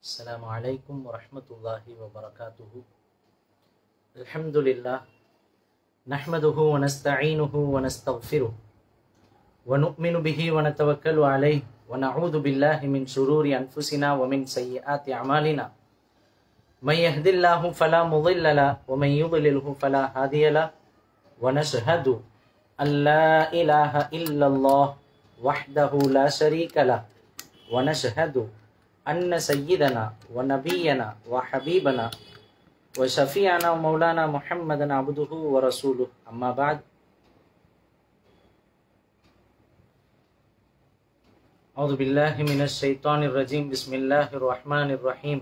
السلام عليكم ورحمة الله وبركاته الحمد لله نحمده ونستعينه ونستغفره ونؤمن به ونتوكل عليه ونعوذ بالله من شرور أنفسنا ومن سيئات أعمالنا من يهد الله فلا مضل له ومن يضلله فلا هادي له ونشهد أن لا إله إلا الله وحده لا شريك له ونشهد أن سيدنا ونبينا وحبيبنا وشفيعنا ومولانا محمدا عبده ورسوله أما بعد أعوذ بالله من الشيطان الرجيم بسم الله الرحمن الرحيم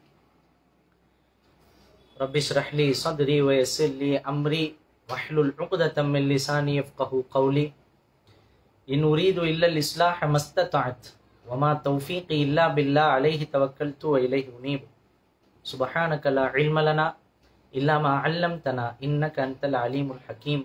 رب اشرح لي صدري ويسر لي أمري واحلل عقدة من لساني يفقه قولي إن أريد إلا الإصلاح ما استطعت وما توفيقي إلا بالله عليه توكلت وإليه أنيب سبحانك لا علم لنا إلا ما علمتنا إنك أنت العليم الحكيم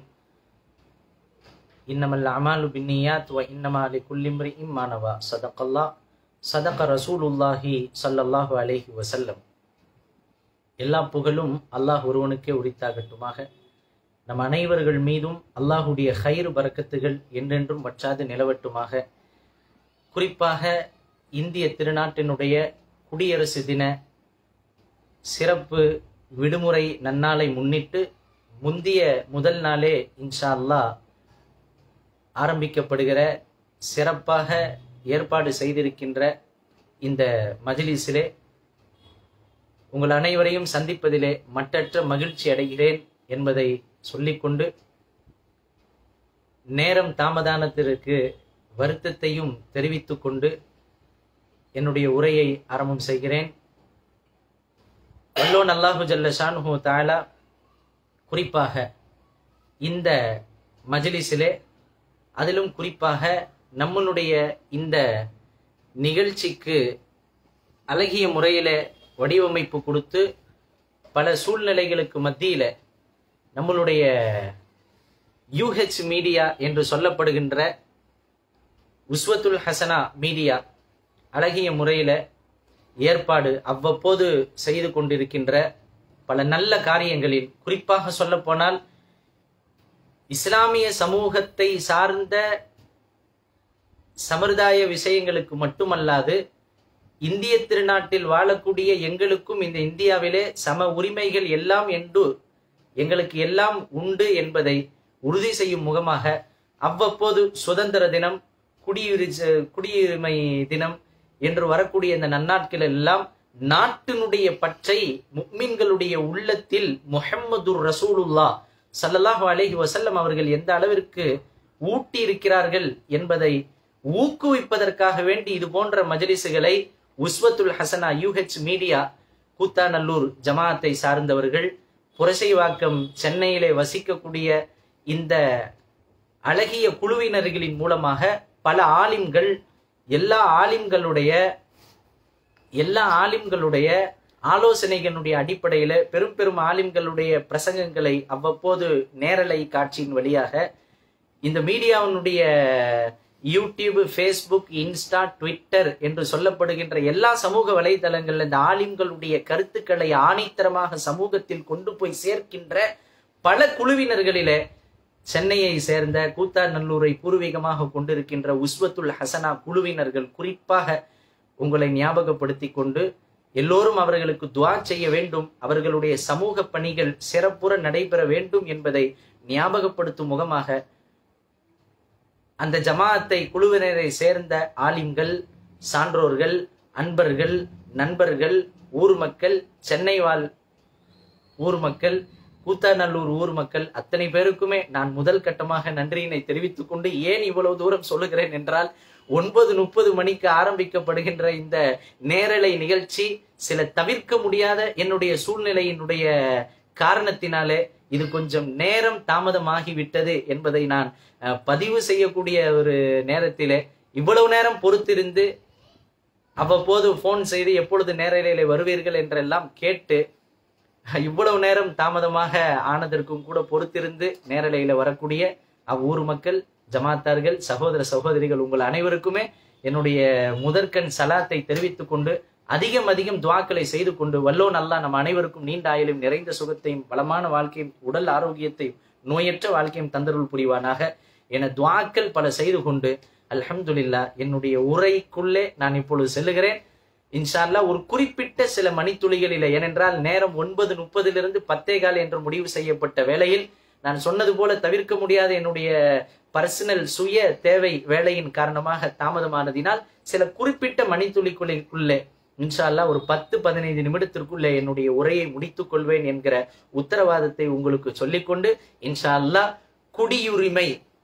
إنما الأعمال بالنيات وإنما لكل امرئ ما نوى صدق الله صدق رسول الله صلى الله عليه وسلم எல்லா புகழும் அல்லாஹ் ஒருவனுக்கே உரித்தாகட்டுமாக நம் அனைவர்கள் மீதும் அல்லாஹுடைய கயிறு பறக்கத்துகள் என்றென்றும் வற்றாது நிலவட்டுமாக குறிப்பாக இந்திய திருநாட்டினுடைய குடியரசு தின சிறப்பு விடுமுறை நன்னாளை முன்னிட்டு முந்திய முதல் நாளே இன்ஷா அல்லாஹ் ஆரம்பிக்கப்படுகிற சிறப்பாக ஏற்பாடு செய்திருக்கின்ற இந்த மஜிலிஸிலே உங்கள் அனைவரையும் சந்திப்பதிலே மட்டற்ற மகிழ்ச்சி அடைகிறேன் என்பதை சொல்லிக்கொண்டு நேரம் தாமதானத்திற்கு வருத்தத்தையும் தெரிவித்துக் கொண்டு என்னுடைய உரையை ஆரம்பம் செய்கிறேன் வல்லோன் அல்லாஹு ஜல்ல ஷானுஹு தாலா குறிப்பாக இந்த மஜிலிஸிலே அதிலும் குறிப்பாக நம்மளுடைய இந்த நிகழ்ச்சிக்கு அழகிய முறையில் வடிவமைப்பு கொடுத்து பல சூழ்நிலைகளுக்கு மத்தியில் நம்மளுடைய யூஹெச் மீடியா என்று சொல்லப்படுகின்ற உஸ்வத்துல் ஹசனா மீடியா அழகிய முறையில் ஏற்பாடு அவ்வப்போது செய்து கொண்டிருக்கின்ற பல நல்ல காரியங்களில் குறிப்பாக சொல்லப்போனால் இஸ்லாமிய சமூகத்தை சார்ந்த சம்பிரதாய விஷயங்களுக்கு மட்டுமல்லாது இந்திய திருநாட்டில் வாழக்கூடிய எங்களுக்கும் இந்த இந்தியாவிலே சம உரிமைகள் எல்லாம் என்று எங்களுக்கு எல்லாம் உண்டு என்பதை உறுதி செய்யும் முகமாக அவ்வப்போது சுதந்திர தினம் குடியுரி குடியுரிமை தினம் என்று வரக்கூடிய இந்த நன்னாட்கள் எல்லாம் நாட்டினுடைய பற்றை முக்மின்களுடைய உள்ளத்தில் முஹம்மது ரசூலுல்லா சல்லல்லாஹு அலஹி வசல்லம் அவர்கள் எந்த அளவிற்கு ஊட்டி இருக்கிறார்கள் என்பதை ஊக்குவிப்பதற்காக வேண்டி இது போன்ற மஜலிசுகளை உஸ்வத்துல் ஹசனா யூஹெச் மீடியா கூத்தாநல்லூர் ஜமாத்தை சார்ந்தவர்கள் புரசைவாக்கம் சென்னையிலே வசிக்கக்கூடிய இந்த அழகிய குழுவினர்களின் மூலமாக பல ஆலிம்கள் எல்லா ஆலிம்களுடைய எல்லா ஆலிம்களுடைய ஆலோசனைகளுடைய அடிப்படையில பெரும் பெரும் ஆலிம்களுடைய பிரசங்கங்களை அவ்வப்போது நேரலை காட்சியின் வழியாக இந்த மீடியாவினுடைய யூடியூப் ஃபேஸ்புக் இன்ஸ்டா ட்விட்டர் என்று சொல்லப்படுகின்ற எல்லா சமூக வலைதளங்கள்ல இந்த ஆலிம்களுடைய கருத்துக்களை ஆணித்தரமாக சமூகத்தில் கொண்டு போய் சேர்க்கின்ற பல குழுவினர்களில சென்னையை சேர்ந்த கூத்தாநல்லூரை பூர்வீகமாக கொண்டிருக்கின்ற உஸ்வத்துல் ஹசனா குழுவினர்கள் குறிப்பாக உங்களை ஞாபகப்படுத்தி கொண்டு எல்லோரும் அவர்களுக்கு துவா செய்ய வேண்டும் அவர்களுடைய சமூக பணிகள் சிறப்புற நடைபெற வேண்டும் என்பதை ஞாபகப்படுத்தும் முகமாக அந்த ஜமாஅத்தை குழுவினரை சேர்ந்த ஆலிம்கள் சான்றோர்கள் அன்பர்கள் நண்பர்கள் ஊர் மக்கள் சென்னை வாழ் ஊர் மக்கள் கூத்தாநல்லூர் ஊர் மக்கள் அத்தனை பேருக்குமே நான் முதல் கட்டமாக நன்றியினை தெரிவித்துக் கொண்டு ஏன் இவ்வளவு தூரம் சொல்லுகிறேன் என்றால் ஒன்பது முப்பது மணிக்கு ஆரம்பிக்கப்படுகின்ற இந்த நேரலை நிகழ்ச்சி சில தவிர்க்க முடியாத என்னுடைய சூழ்நிலையினுடைய காரணத்தினாலே இது கொஞ்சம் நேரம் தாமதமாகி விட்டது என்பதை நான் பதிவு செய்யக்கூடிய ஒரு நேரத்திலே இவ்வளவு நேரம் பொறுத்திருந்து அவ்வப்போது போன் செய்து எப்பொழுது நேரலையில வருவீர்கள் என்றெல்லாம் கேட்டு இவ்வளவு நேரம் தாமதமாக ஆனதற்கும் கூட பொறுத்திருந்து நேரலையில வரக்கூடிய அவ்வூர் மக்கள் ஜமாத்தார்கள் சகோதர சகோதரிகள் உங்கள் அனைவருக்குமே என்னுடைய முதற்கண் சலாத்தை தெரிவித்துக் கொண்டு அதிகம் அதிகம் துவாக்களை செய்து கொண்டு வல்லோன் அல்லாஹ் நம் அனைவருக்கும் நீண்ட ஆயுளையும் நிறைந்த சுகத்தையும் பலமான வாழ்க்கையும் உடல் ஆரோக்கியத்தையும் நோயற்ற வாழ்க்கையும் தந்தருள் புரிவானாக என துவாக்கள் பல செய்து கொண்டு அல்ஹம்துலில்லா என்னுடைய உரைக்குள்ளே நான் இப்பொழுது செல்லுகிறேன் இன்ஷா அல்லாஹ் ஒரு குறிப்பிட்ட சில மணித்துளிகளில் ஏனென்றால் நேரம் ஒன்பது முப்பதிலிருந்து பத்தே கால் என்று முடிவு செய்யப்பட்ட வேளையில் நான் சொன்னது போல தவிர்க்க முடியாத என்னுடைய பர்சனல் சுய தேவை வேலையின் காரணமாக தாமதமானதினால் சில குறிப்பிட்ட மணித்துளிக்குள்ளுக்குள்ளே இன்ஷா அல்லாஹ் ஒரு பத்து பதினைந்து நிமிடத்திற்குள்ளே என்னுடைய உரையை முடித்துக் கொள்வேன் என்கிற உத்தரவாதத்தை உங்களுக்கு சொல்லிக்கொண்டு இன்ஷா அல்லாஹ் குடியுரிமை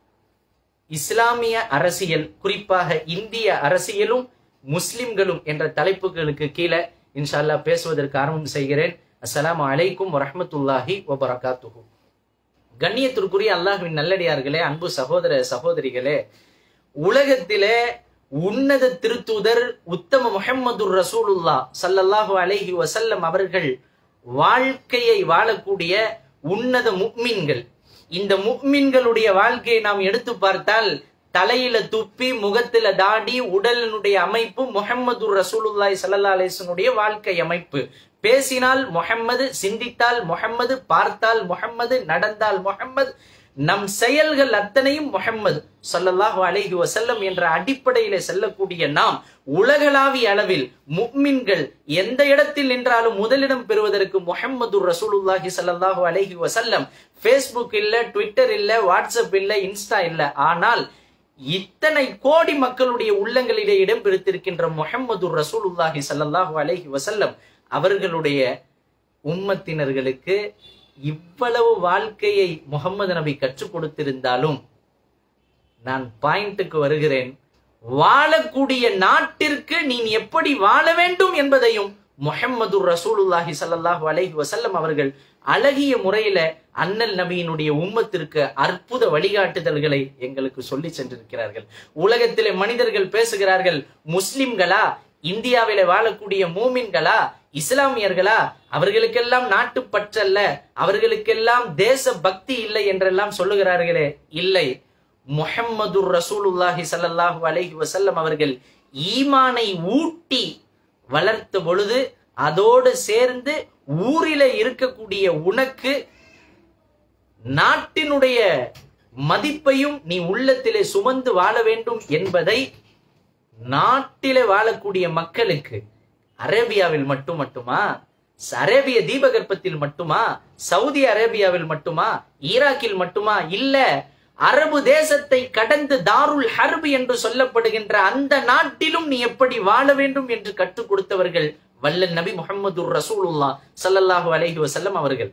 இஸ்லாமிய அரசியல் குறிப்பாக இந்திய அரசியலும் முஸ்லிம்களும் என்ற தலைப்புகளுக்கு கீழே இன்ஷா அல்லாஹ் பேசுவதற்கு ஆரம்பம் செய்கிறேன் அஸ்ஸலாமு அலைக்கும் வரஹ்மத்துல்லாஹி வபரகாத்துஹு கண்ணியத்திற்குரிய அல்லாஹ்வின் நல்லடியார்களே அன்பு சகோதர சகோதரிகளே உலகத்திலே உன்னத திருத்தூதர் உத்தம முஹம்மது ரசூலுல்லா சல்லல்லாஹு அலைஹி வசல்லம் அவர்கள் வாழ்க்கையை வாழக்கூடிய உன்னத முக்மின்கள் இந்த முக்மின்களுடைய வாழ்க்கையை நாம் எடுத்து பார்த்தால் தலையில துப்பி முகத்துல தாடி உடலினுடைய அமைப்பு முஹம்மது ரசூலுல்லாய் சல்லா அலிஸ்னுடைய வாழ்க்கை அமைப்பு பேசினால் முஹம்மது சிந்தித்தால் முஹம்மது பார்த்தால் முஹம்மது நடந்தால் முஹம்மது நம் செயல்கள் அத்தனையும் முஹம்மது ஸல்லல்லாஹு அலைஹி வஸல்லம் என்ற அடிப்படையில செல்லக்கூடிய நாம் உலகளாவிய அளவில் முக்மின்கள் எந்த இடத்தில் நின்றாலும் முதலிடம் பெறுவதற்கு முஹம்மது ரசூலுல்லாஹி ஸல்லல்லாஹு அலைஹி வஸல்லம் ஃபேஸ்புக் இல்ல ட்விட்டர் இல்ல வாட்ஸ்அப் இல்ல இன்ஸ்டா இல்ல ஆனால் இத்தனை கோடி மக்களுடைய உள்ளங்களிலே இடம் பிடித்திருக்கின்ற முஹம்மது ரசூலுல்லாஹி ஸல்லல்லாஹு அலைஹி வஸல்லம் அவர்களுடைய உம்மத்தினர்களுக்கு இவ்வளவு வாழ்க்கையை முகமது நபி கற்றுக் கொடுத்திருந்தாலும் நான் பாயிண்ட்டுக்கு வருகிறேன் வாழக்கூடிய நாட்டிற்கு நீ எப்படி வாழ வேண்டும் என்பதையும் முஹம்மது ரசூலுல்லாஹி ஸல்லல்லாஹு அலைஹி வஸல்லம் அவர்கள் அழகிய முறையில அண்ணல் நபியினுடைய உம்மத்திற்கு அற்புத வழிகாட்டுதல்களை எங்களுக்கு சொல்லி சென்றிருக்கிறார்கள் உலகத்திலே மனிதர்கள் பேசுகிறார்கள் முஸ்லிம்களா இந்தியாவில வாழக்கூடிய மூமின்களா இஸ்லாமியர்களா அவர்களுக்கெல்லாம் நாட்டு பற்றல்ல அவர்களுக்கெல்லாம் தேச பக்தி இல்லை என்றெல்லாம் சொல்லுகிறார்களே இல்லை முஹம்மது ரசூலுல்லாஹி ஸல்லல்லாஹு அலைஹி வஸல்லம் அவர்கள் ஈமானை ஊட்டி வளர்த்த பொழுது அதோடு சேர்ந்து ஊரில இருக்கக்கூடிய உனக்கு நாட்டினுடைய மதிப்பையும் நீ உள்ளத்திலே சுமந்து வாழ வேண்டும் என்பதை நாட்டிலே வாழக்கூடிய மக்களுக்கு அரேபியாவில் மட்டும் மட்டுமா அரேபிய தீபகற்பத்தில் மட்டுமா சவுதி அரேபியாவில் மட்டுமா ஈராக்கில் மட்டுமா இல்ல அரபு தேசத்தை கடந்து தாருல் ஹர்பு என்று சொல்லப்படுகின்ற அந்த நாட்டிலும் நீ எப்படி வாழ வேண்டும் என்று கற்றுக் கொடுத்தவர்கள் வல்லல் நபி முகமது ரசூலுல்லா சல்லல்லாஹு அலைஹி வசல்லம் அவர்கள்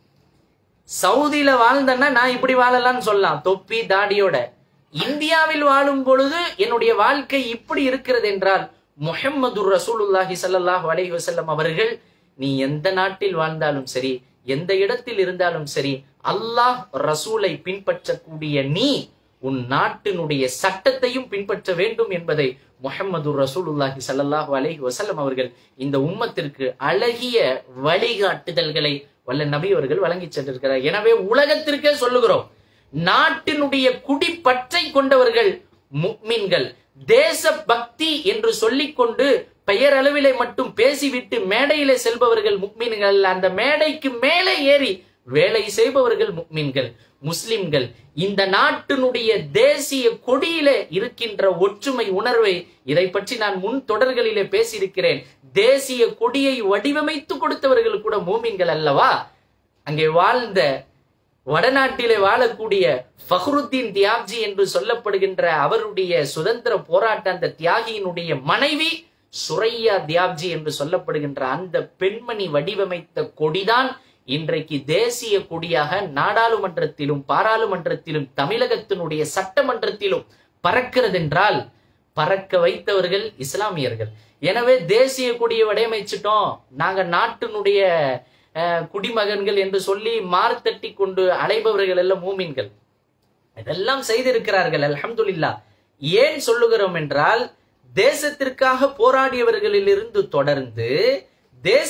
சவுதியில வாழ்ந்தன்னா நான் இப்படி வாழலாம்னு சொல்லலாம் தொப்பி தாடியோட இந்தியாவில் வாழும் பொழுது என்னுடைய வாழ்க்கை இப்படி இருக்கிறது என்றால் முஹம்மது ரசூலுல்லாஹி ஸல்லல்லாஹு அலைஹி வஸல்லம் அவர்கள் நீ எந்த நாட்டில் வாழ்ந்தாலும் சரி எந்த இடத்தில் இருந்தாலும் சரி அல்லாஹ் ரசூலை பின்பற்றக்கூடிய நீ உன் நாட்டினுடைய சட்டத்தையும் பின்பற்ற வேண்டும் என்பதை முஹம்மது ரசூலுல்லாஹி ஸல்லல்லாஹு அலைஹி வஸல்லம் அவர்கள் இந்த உம்மத்திற்கு அழகிய வழிகாட்டுதல்களை வல்ல நபி அவர்கள் வழங்கி சென்றிருக்கிறார் எனவே உலகத்திற்கே சொல்லுகிறோம் நாட்டினுடைய குடிப்பற்றை கொண்டவர்கள் முக்மின்கள் தேச பக்தி என்று சொல்லிக்கொண்டு பெயரளவிலே மட்டும் பேசிவிட்டு மேடையிலே செல்பவர்கள் முக்மீன்கள் அந்த மேடைக்கு மேலே ஏறி வேலை செய்பவர்கள் முக்மீன்கள் முஸ்லிம்கள் இந்த நாட்டினுடைய தேசிய கொடியிலே இருக்கின்ற ஒற்றுமை உணர்வை இதை பற்றி நான் முன் தொடர்களிலே பேசியிருக்கிறேன் தேசிய கொடியை வடிவமைத்து கொடுத்தவர்கள் கூட மூமின்கள் அல்லவா அங்கே வாழ்ந்த வடநாட்டிலே வாழக்கூடிய ஃபஹ்ருத்தீன் தியாப்ஜி என்று சொல்லப்படுகின்ற அவருடைய சுதந்திர போராட்ட அந்த தியாகியினுடைய மனைவி சுரையா தியாப்ஜி என்று சொல்லப்படுகின்ற அந்த பெண்மணி வடிவமைத்த கொடிதான் இன்றைக்கு தேசிய கொடியாக நாடாளுமன்றத்திலும் பாராளுமன்றத்திலும் தமிழகத்தினுடைய சட்டமன்றத்திலும் பறக்கிறது என்றால் பறக்க வைத்தவர்கள் இஸ்லாமியர்கள் எனவே தேசிய கொடியை வடிவமைச்சிட்டோம் நாங்க நாட்டினுடைய குடிமகன்கள் என்று சொல்லி மார்த்தட்டி கொண்டு அலைபவர்கள் எல்லாம் மூமின்கள் இதெல்லாம் செய்திருக்கிறார்கள் அல்ஹம்துலில்லா ஏன் சொல்லுகிறோம் என்றால் தேசத்திற்காக போராடியவர்களிலிருந்து தொடர்ந்து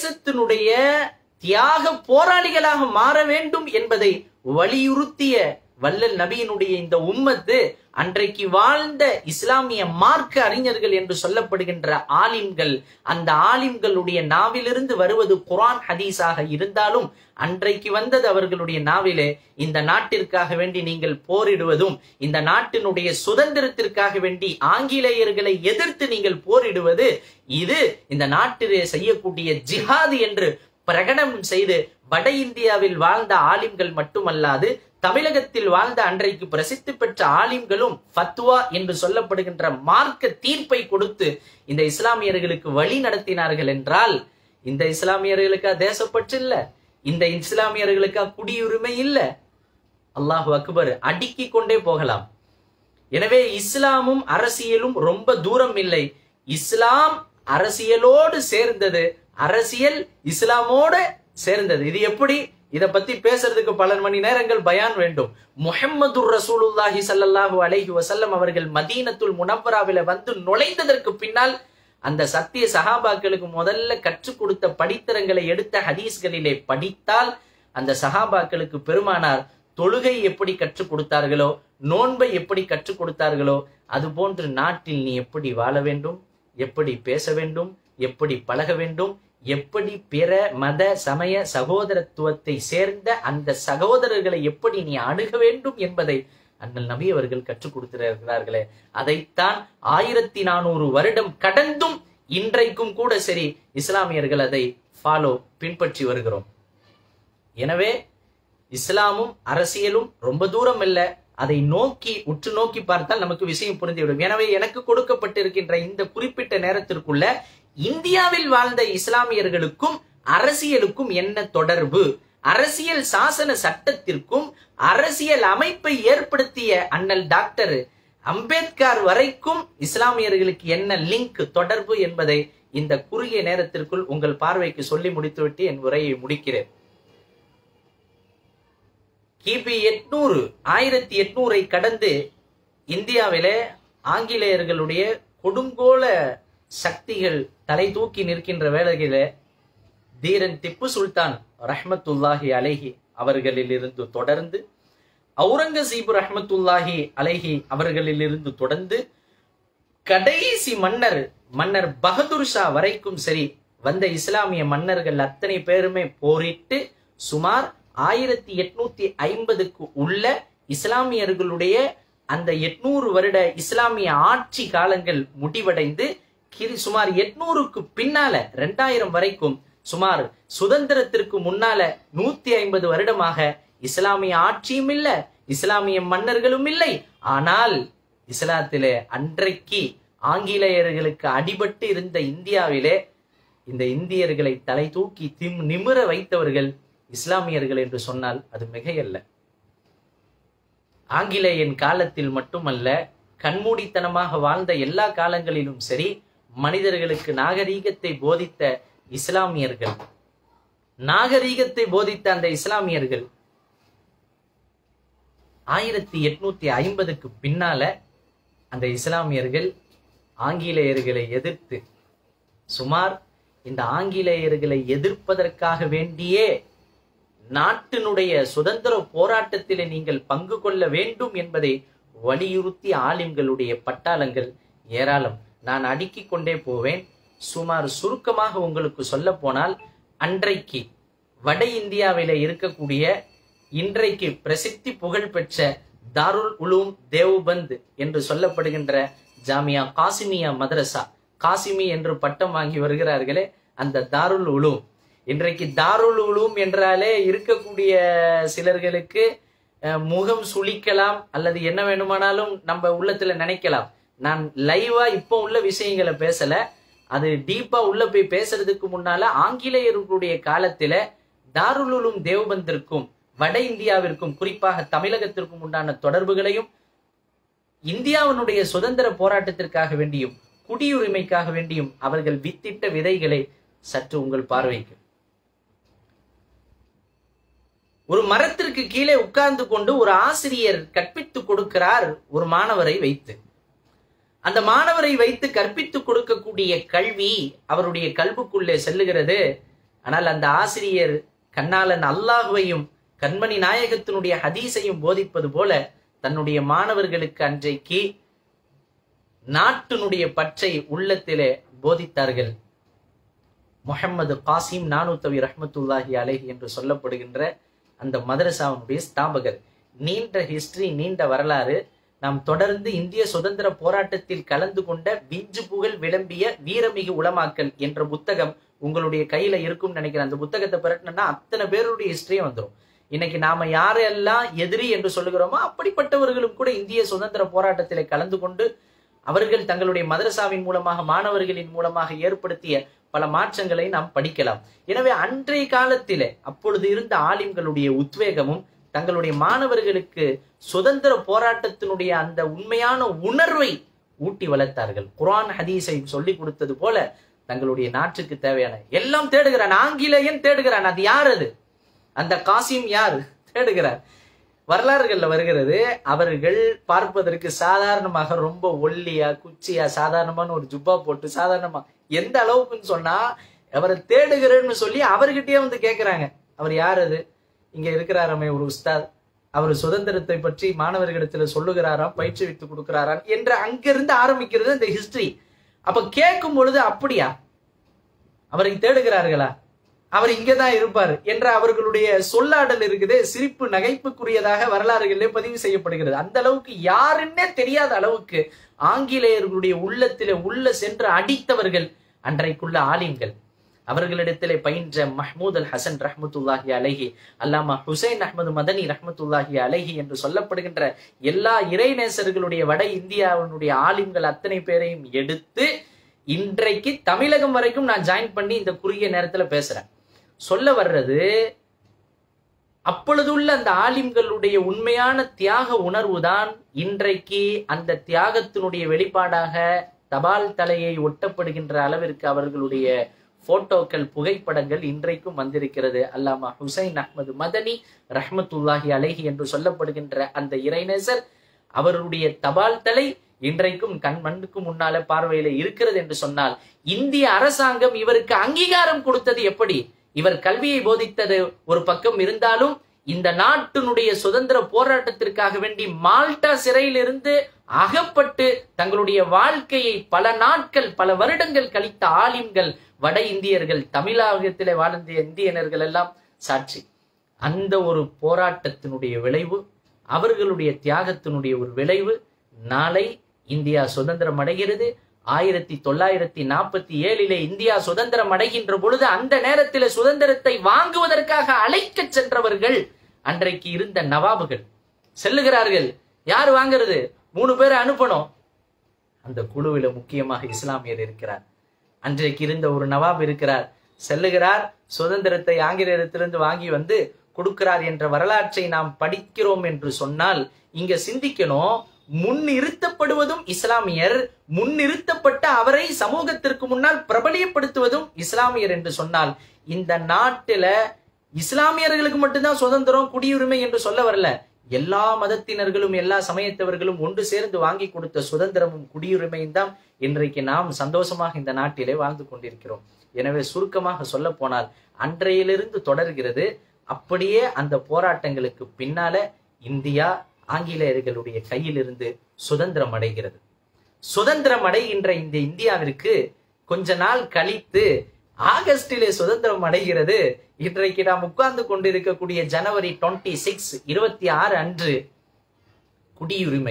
தேசத்தினுடைய தியாக போராளிகளாக மாற வேண்டும் என்பதை வலியுறுத்திய வல்லல் நபியினுடைய இந்த உம்மத்து அன்றைக்கு வாழ்ந்த இஸ்லாமிய மார்க்க அறிஞர்கள் என்று சொல்லப்படுகின்ற ஆலிம்கள் அந்த ஆலிம்களுடைய நாவிலிருந்து வருவது குரான் ஹதீஸாக இருந்தாலும் அன்றைக்கு வந்தது அவர்களுடைய நாவிலே இந்த நாட்டிற்காக வேண்டி நீங்கள் போரிடுவதும் இந்த நாட்டினுடைய சுதந்திரத்திற்காக வேண்டி ஆங்கிலேயர்களை எதிர்த்து நீங்கள் போரிடுவது இது இந்த நாட்டிலே செய்யக்கூடிய ஜிஹாது என்று பிரகடனம் செய்து வட இந்தியாவில் வாழ்ந்த ஆலிம்கள் மட்டுமல்லாது தமிழகத்தில் வாழ்ந்த அன்றைக்கு பிரசித்தி பெற்ற ஆலிம்களும் ஃபத்வா என்று சொல்லப்படுகின்ற மார்க்க தீர்ப்பை கொடுத்து இந்த இஸ்லாமியர்களுக்கு வழி நடத்தினார்கள் என்றால் இந்த இஸ்லாமியர்களுக்கா தேசப்பற்று இல்ல இந்த இஸ்லாமியர்களுக்கா குடியுரிமை இல்ல அல்லாஹு அக்பர் அடுக்கி கொண்டே போகலாம் எனவே இஸ்லாமும் அரசியலும் ரொம்ப தூரம் இல்லை இஸ்லாம் அரசியலோடு சேர்ந்தது அரசியல் இஸ்லாமோடு சேர்ந்தது இது எப்படி இத பத்தி பேசுறதுக்கு பல மணி நேரங்கள் பயான் வேண்டும் முஹம்மது ரசூலுல்லாஹி ஸல்லல்லாஹு அலைஹி வஸல்லம் அவர்கள் மதீனத்துல் முனவ்வராவில வந்து நுழைந்ததற்கு பின்னால் அந்த சத்திய சஹாபாக்களுக்கு முதல்ல கற்றுக் கொடுத்த படித்தரங்களை எடுத்த ஹதீஸ்களிலே படித்தால் அந்த சஹாபாக்களுக்கு பெருமானார் தொழுகை எப்படி கற்றுக் கொடுத்தார்களோ நோன்பை எப்படி கற்றுக் கொடுத்தார்களோ அது போன்று நாட்டில் நீ எப்படி வாழ வேண்டும் எப்படி பேச வேண்டும் எப்படி பழக வேண்டும் எப்படி பிற மத சமய சகோதரத்துவத்தை சேர்ந்த அந்த சகோதரர்களை எப்படி நீ அணுக வேண்டும் என்பதை அண்ணல் நபி அவர்கள் கற்றுக் கொடுத்திருக்கிறார்களே அதைத்தான் ஆயிரத்தி நானூறு வருடம் கடந்தும் இன்றைக்கும் கூட சரி இஸ்லாமியர்கள் அதை ஃபாலோ பின்பற்றி வருகிறோம் எனவே இஸ்லாமும் அரசியலும் ரொம்ப தூரம் இல்ல அதை நோக்கி உற்று நோக்கி பார்த்தால் நமக்கு விஷயம் புரிந்துவிடும் எனவே எனக்கு கொடுக்கப்பட்டிருக்கின்ற இந்த குறிப்பிட்ட நேரத்திற்குள்ள இந்தியாவில் வாழ்ந்த இஸ்லாமியர்களுக்கும் அரசியலுக்கும் என்ன தொடர்பு அரசியல் சாசன சட்டத்திற்கும் அரசியல் அமைப்பை ஏற்படுத்திய அண்ணல் டாக்டர் அம்பேத்கர் வரைக்கும் இஸ்லாமியர்களுக்கு என்ன லிங்க் தொடர்பு என்பதை இந்த குறுகிய நேரத்திற்குள் உங்கள் பார்வைக்கு சொல்லி முடித்துவிட்டு என் உரையை முடிக்கிறேன் கிபி எட்நூறு ஆயிரத்தி எட்நூறை கடந்து இந்தியாவிலே ஆங்கிலேயர்களுடைய கொடுங்கோல சக்திகள் தலை தூக்கி நிற்கின்ற வேளையில தீரன் திப்பு சுல்தான் ரஹ்மத்துல்லாஹி அலைஹி அவர்களிலிருந்து தொடர்ந்து அவுரங்கசீப் ரஹ்மத்துல்லாஹி அலைஹி அவர்களிலிருந்து தொடர்ந்து கடைசி மன்னர் மன்னர் பகதூர் ஷா வரைக்கும் சரி வந்த இஸ்லாமிய மன்னர்கள் அத்தனை பேருமே போரிட்டு சுமார் ஆயிரத்தி எட்நூத்தி ஐம்பதுக்கு உள்ள இஸ்லாமியர்களுடைய அந்த எட்நூறு வருட இஸ்லாமிய ஆட்சி காலங்கள் முடிவடைந்து கிரி சுமார் எட்நூறுக்கு பின்னால ரெண்டாயிரம் வரைக்கும் சுமார் சுதந்திரத்திற்கு முன்னால நூத்தி ஐம்பது வருடமாக இஸ்லாமிய ஆட்சியும் இல்ல இஸ்லாமிய மன்னர்களும் இல்லை ஆனால் இஸ்லாத்திலே அன்றைக்கு ஆங்கிலேயர்களுக்கு அடிபட்டு இருந்த இந்தியாவிலே இந்த இந்தியர்களை தலை தூக்கி திம் நிமிர வைத்தவர்கள் இஸ்லாமியர்கள் என்று சொன்னால் அது மிகையல்ல ஆங்கிலேயன் காலத்தில் மட்டுமல்ல கண்மூடித்தனமாக வாழ்ந்த எல்லா காலங்களிலும் சரி மனிதர்களுக்கு நாகரீகத்தை போதித்த இஸ்லாமியர்கள் நாகரீகத்தை போதித்த அந்த இஸ்லாமியர்கள் ஆயிரத்தி எட்நூத்தி ஐம்பதுக்கு பின்னால அந்த இஸ்லாமியர்கள் ஆங்கிலேயர்களை எதிர்த்து சுமார் இந்த ஆங்கிலேயர்களை எதிர்ப்பதற்காக வேண்டியே நாட்டினுடைய சுதந்திர போராட்டத்திலே நீங்கள் பங்கு கொள்ள வேண்டும் என்பதை வலியுறுத்தி ஆலிம்களுடைய பட்டாளங்கள் ஏராளம் நான் அடுக்கிக் கொண்டே போவேன் சுமார் சுருக்கமாக உங்களுக்கு சொல்ல போனால் அன்றைக்கு வட இந்தியாவில இருக்கக்கூடிய இன்றைக்கு பிரசித்தி புகழ் பெற்ற தாருல் உலூம் தேவ்பந்த் என்று சொல்லப்படுகின்ற ஜாமியா காசிமியா மதரசா காசிமி என்று பட்டம் வாங்கி வருகிறார்களே அந்த தாருல் உலூம் இன்றைக்கு தாருல் உலூம் என்றாலே இருக்கக்கூடிய சிலர்களுக்கு அஹ், முகம் சுளிக்கலாம் அல்லது என்ன வேணுமானாலும் நம்ம உள்ளத்துல நினைக்கலாம் நான் லைவா இப்போ உள்ள விஷயங்களை பேசல அது டீப்பா உள்ள போய் பேசுறதுக்கு முன்னால ஆங்கிலேயர்களுடைய காலத்தில தாருல் உலூம் தேவபந்திற்கும் வட இந்தியாவிற்கும் குறிப்பாக தமிழகத்திற்கும் உண்டான தொடர்புகளையும் இந்தியாவினுடைய சுதந்திர போராட்டத்திற்காக வேண்டியும் குடியுரிமைக்காக வேண்டியும் அவர்கள் வித்திட்ட விதைகளை சற்று உங்கள் பார்வைக்கு ஒரு மரத்திற்கு கீழே உட்கார்ந்து கொண்டு ஒரு ஆசிரியர் கற்பித்துக் கொடுக்கிறார் ஒரு மாணவரை வைத்து அந்த மாணவரை வைத்து கற்பித்துக் கொடுக்கக்கூடிய கல்வி அவருடைய கல்புக்குள்ளே செல்லுகிறது ஆனால் அந்த ஆசிரியர் கண்ணாளன் அல்லாஹுவையும் கண்மணி நாயகத்தினுடைய ஹதீஸையும் போதிப்பது போல தன்னுடைய மாணவர்களுக்கு அன்றைக்கு நாட்டினுடைய பற்றை உள்ளத்திலே போதித்தார்கள் முஹம்மது காசிம் நானூத்தவி ரஹ்மத்துல்லாஹி அலைஹி என்று சொல்லப்படுகின்ற அந்த மதரசாவினுடைய ஸ்தாபகர் நீண்ட ஹிஸ்டரி நீண்ட வரலாறு நாம் தொடர்ந்து இந்திய சுதந்திர போராட்டத்தில் கலந்து கொண்ட விஞ்சு புகழ் விளம்பிய வீரமிகு உளமாக்கல் என்ற புத்தகம் உங்களுடைய கையில இருக்கும்னு நினைக்கிறேன் அந்த புத்தகத்தை பிறட்டினா அத்தனை பேருடைய ஹிஸ்டரியும் வந்துடும் இன்னைக்கு நாம யாரெல்லாம் எதிரி என்று சொல்லுகிறோமோ அப்படிப்பட்டவர்களும் கூட இந்திய சுதந்திர போராட்டத்திலே கலந்து கொண்டு அவர்கள் தங்களுடைய மதரசாவின் மூலமாக மாணவர்களின் மூலமாக ஏற்படுத்திய பல மாற்றங்களை நாம் படிக்கலாம் எனவே அன்றைய காலத்திலே அப்பொழுது இருந்த ஆலிம்களுடைய உத்வேகமும் தங்களுடைய மாணவர்களுக்கு சுதந்திர போராட்டத்தினுடைய அந்த உண்மையான உணர்வை ஊட்டி வளர்த்தார்கள் குர்ஆன் ஹதீஸை சொல்லி கொடுத்தது போல தங்களுடைய நாட்டுக்கு தேவையான எல்லாம் தேடுகிறான் ஆங்கிலேயன் தேடுகிறான் அது யார் அது அந்த காசிம் யார் தேடுகிறார் வரலாறுகள்ல வருகிறது அவர்கள் பார்ப்பதற்கு சாதாரணமாக ரொம்ப ஒல்லியா குச்சியா சாதாரணமான ஒரு ஜுப்பா போட்டு சாதாரணமா எந்த அளவுக்குன்னு சொன்னா அவரை தேடுகிறேன்னு சொல்லி அவர்கிட்டயே வந்து கேக்குறாங்க அவர் யார் அது இங்க இருக்கிறாராமே ஒரு உஸ்தாத் அவர் சுதந்திரத்தை பற்றி மாணவர்களிடத்துல சொல்லுகிறாராம் பயிற்சிவித்து கொடுக்கிறாராம் என்று அங்கிருந்து ஆரம்பிக்கிறது இந்த ஹிஸ்டரி அப்ப கேட்கும் பொழுது அப்படியா அவரை தேடுகிறார்களா அவர் இங்கதான் இருப்பார் என்ற அவர்களுடைய சொல்லாடல் இருக்குது சிரிப்பு நகைப்புக்குரியதாக வரலாறுகளிலே பதிவு செய்யப்படுகிறது அந்த அளவுக்கு யாருன்னே தெரியாத அளவுக்கு ஆங்கிலேயர்களுடைய உள்ளத்திலே உள்ள சென்று அடித்தவர்கள் அன்றைக்குள்ள ஆலிம்கள் அவர்களிடத்திலே பயின்ற மஹ்மூத் அல் ஹசன் ரஹமத்துல்லாஹி அலைஹி அல்லாமா ஹுசைன் அஹமது மதனி ரஹமத்துல்லாஹி அலைஹி என்று சொல்லப்படுகின்ற எல்லா இறைநேசர்களுடைய வட இந்தியாவினுடைய ஆலிம்கள் அத்தனை பேரையும் எடுத்து இன்றைக்கு தமிழகம் வரைக்கும் நான் ஜாயின் பண்ணி இந்த குறுகிய நேரத்துல பேசுறேன் சொல்ல வர்றது அப்பொழுதுள்ள அந்த ஆலிம்களுடைய உண்மையான தியாக உணர்வு தான் இன்றைக்கு அந்த தியாகத்தினுடைய வெளிப்பாடாக தபால் தலையை ஒட்டப்படுகின்ற அளவிற்கு அவர்களுடைய போட்டோக்கள் புகைப்படங்கள் இன்றைக்கும் வந்திருக்கிறது அல்லாமா ஹுசைன் அஹ்மது மதனி ரஹ்மத்துல்லாஹி அலைஹி என்று சொல்லப்படுகின்ற அந்த இறைநேசர் அவருடைய தபால் தலை இன்றைக்கும் கண் மண்ணுக்கு முன்னால பார்வையில இருக்கிறது என்று சொன்னால் இந்திய அரசாங்கம் இவருக்கு அங்கீகாரம் கொடுத்தது எப்படி இவர் கல்வியை போதித்தது ஒரு பக்கம் இருந்தாலும் இந்த நாட்டினுடைய சுதந்திர போராட்டத்திற்காக வேண்டி மால்டா சிறையிலிருந்து அகப்பட்டு தங்களுடைய வாழ்க்கையை பல நாட்கள் பல வருடங்கள் கழித்த ஆலிம்கள் வட இந்தியர்கள் தமிழகத்திலே வாழ்ந்த இந்தியனர்கள் எல்லாம் சாட்சி அந்த ஒரு போராட்டத்தினுடைய விளைவு அவர்களுடைய தியாகத்தினுடைய ஒரு விளைவு நாளை இந்தியா சுதந்திரம் அடைகிறது ஆயிரத்தி தொள்ளாயிரத்தி நாற்பத்தி ஏழிலே இந்தியா சுதந்திரம் அடைகின்ற பொழுது அந்த நேரத்தில் சுதந்திரத்தை வாங்குவதற்காக அழைக்க சென்றவர்கள் அன்றைக்கு இருந்த நவாபுகள் செல்லுகிறார்கள் யார் வாங்குறது மூணு பேரை அனுப்பணும் அந்த குழுவில முக்கியமாக இஸ்லாமியர் இருக்கிறார் அன்றைக்கு இருந்த ஒரு நவாப் இருக்கிறார் செல்லுகிறார் சுதந்திரத்தை ஆங்கிலேயத்திலிருந்து வாங்கி வந்து கொடுக்கிறார் என்ற வரலாற்றை நாம் படிக்கிறோம் என்று சொன்னால் இங்க சிந்திக்கணும் முன்னிறுத்தப்படுவதும் இஸ்லாமியர் முன்னிறுத்தப்பட்ட அவரை சமூகத்திற்கு முன்னால் பிரபலியப்படுத்துவதும் இஸ்லாமியர் என்று சொன்னால் இந்த நாட்டில இஸ்லாமியர்களுக்கு மட்டும்தான் சுதந்திரம் குடியுரிமை என்று சொல்ல வரல எல்லா மதத்தினர்களும் எல்லா சமயத்தவர்களும் ஒன்று சேர்ந்து வாங்கி கொடுத்த சுதந்திரமும் குடியுரிமையும் தான் இன்றைக்கு நாம் சந்தோஷமாக இந்த நாட்டிலே வாழ்ந்து கொண்டிருக்கிறோம் எனவே சுருக்கமாக சொல்ல போனால் அன்றையிலிருந்து தொடர்கிறது அப்படியே அந்த போராட்டங்களுக்கு பின்னால இந்தியா ஆங்கிலேயர்களுடைய கையிலிருந்து சுதந்திரம் அடைகிறது சுதந்திரம் அடைகின்ற இந்த இந்தியாவிற்கு கொஞ்ச நாள் கழித்து ஆகஸ்டிலே சுதந்திரம் அடைகிறது இன்றைக்கு நாம் உட்கார்ந்து கொண்டிருக்கக்கூடிய ஜனவரி டுவெண்ட்டி சிக்ஸ் இருபத்தி ஆறு அன்று குடியுரிமை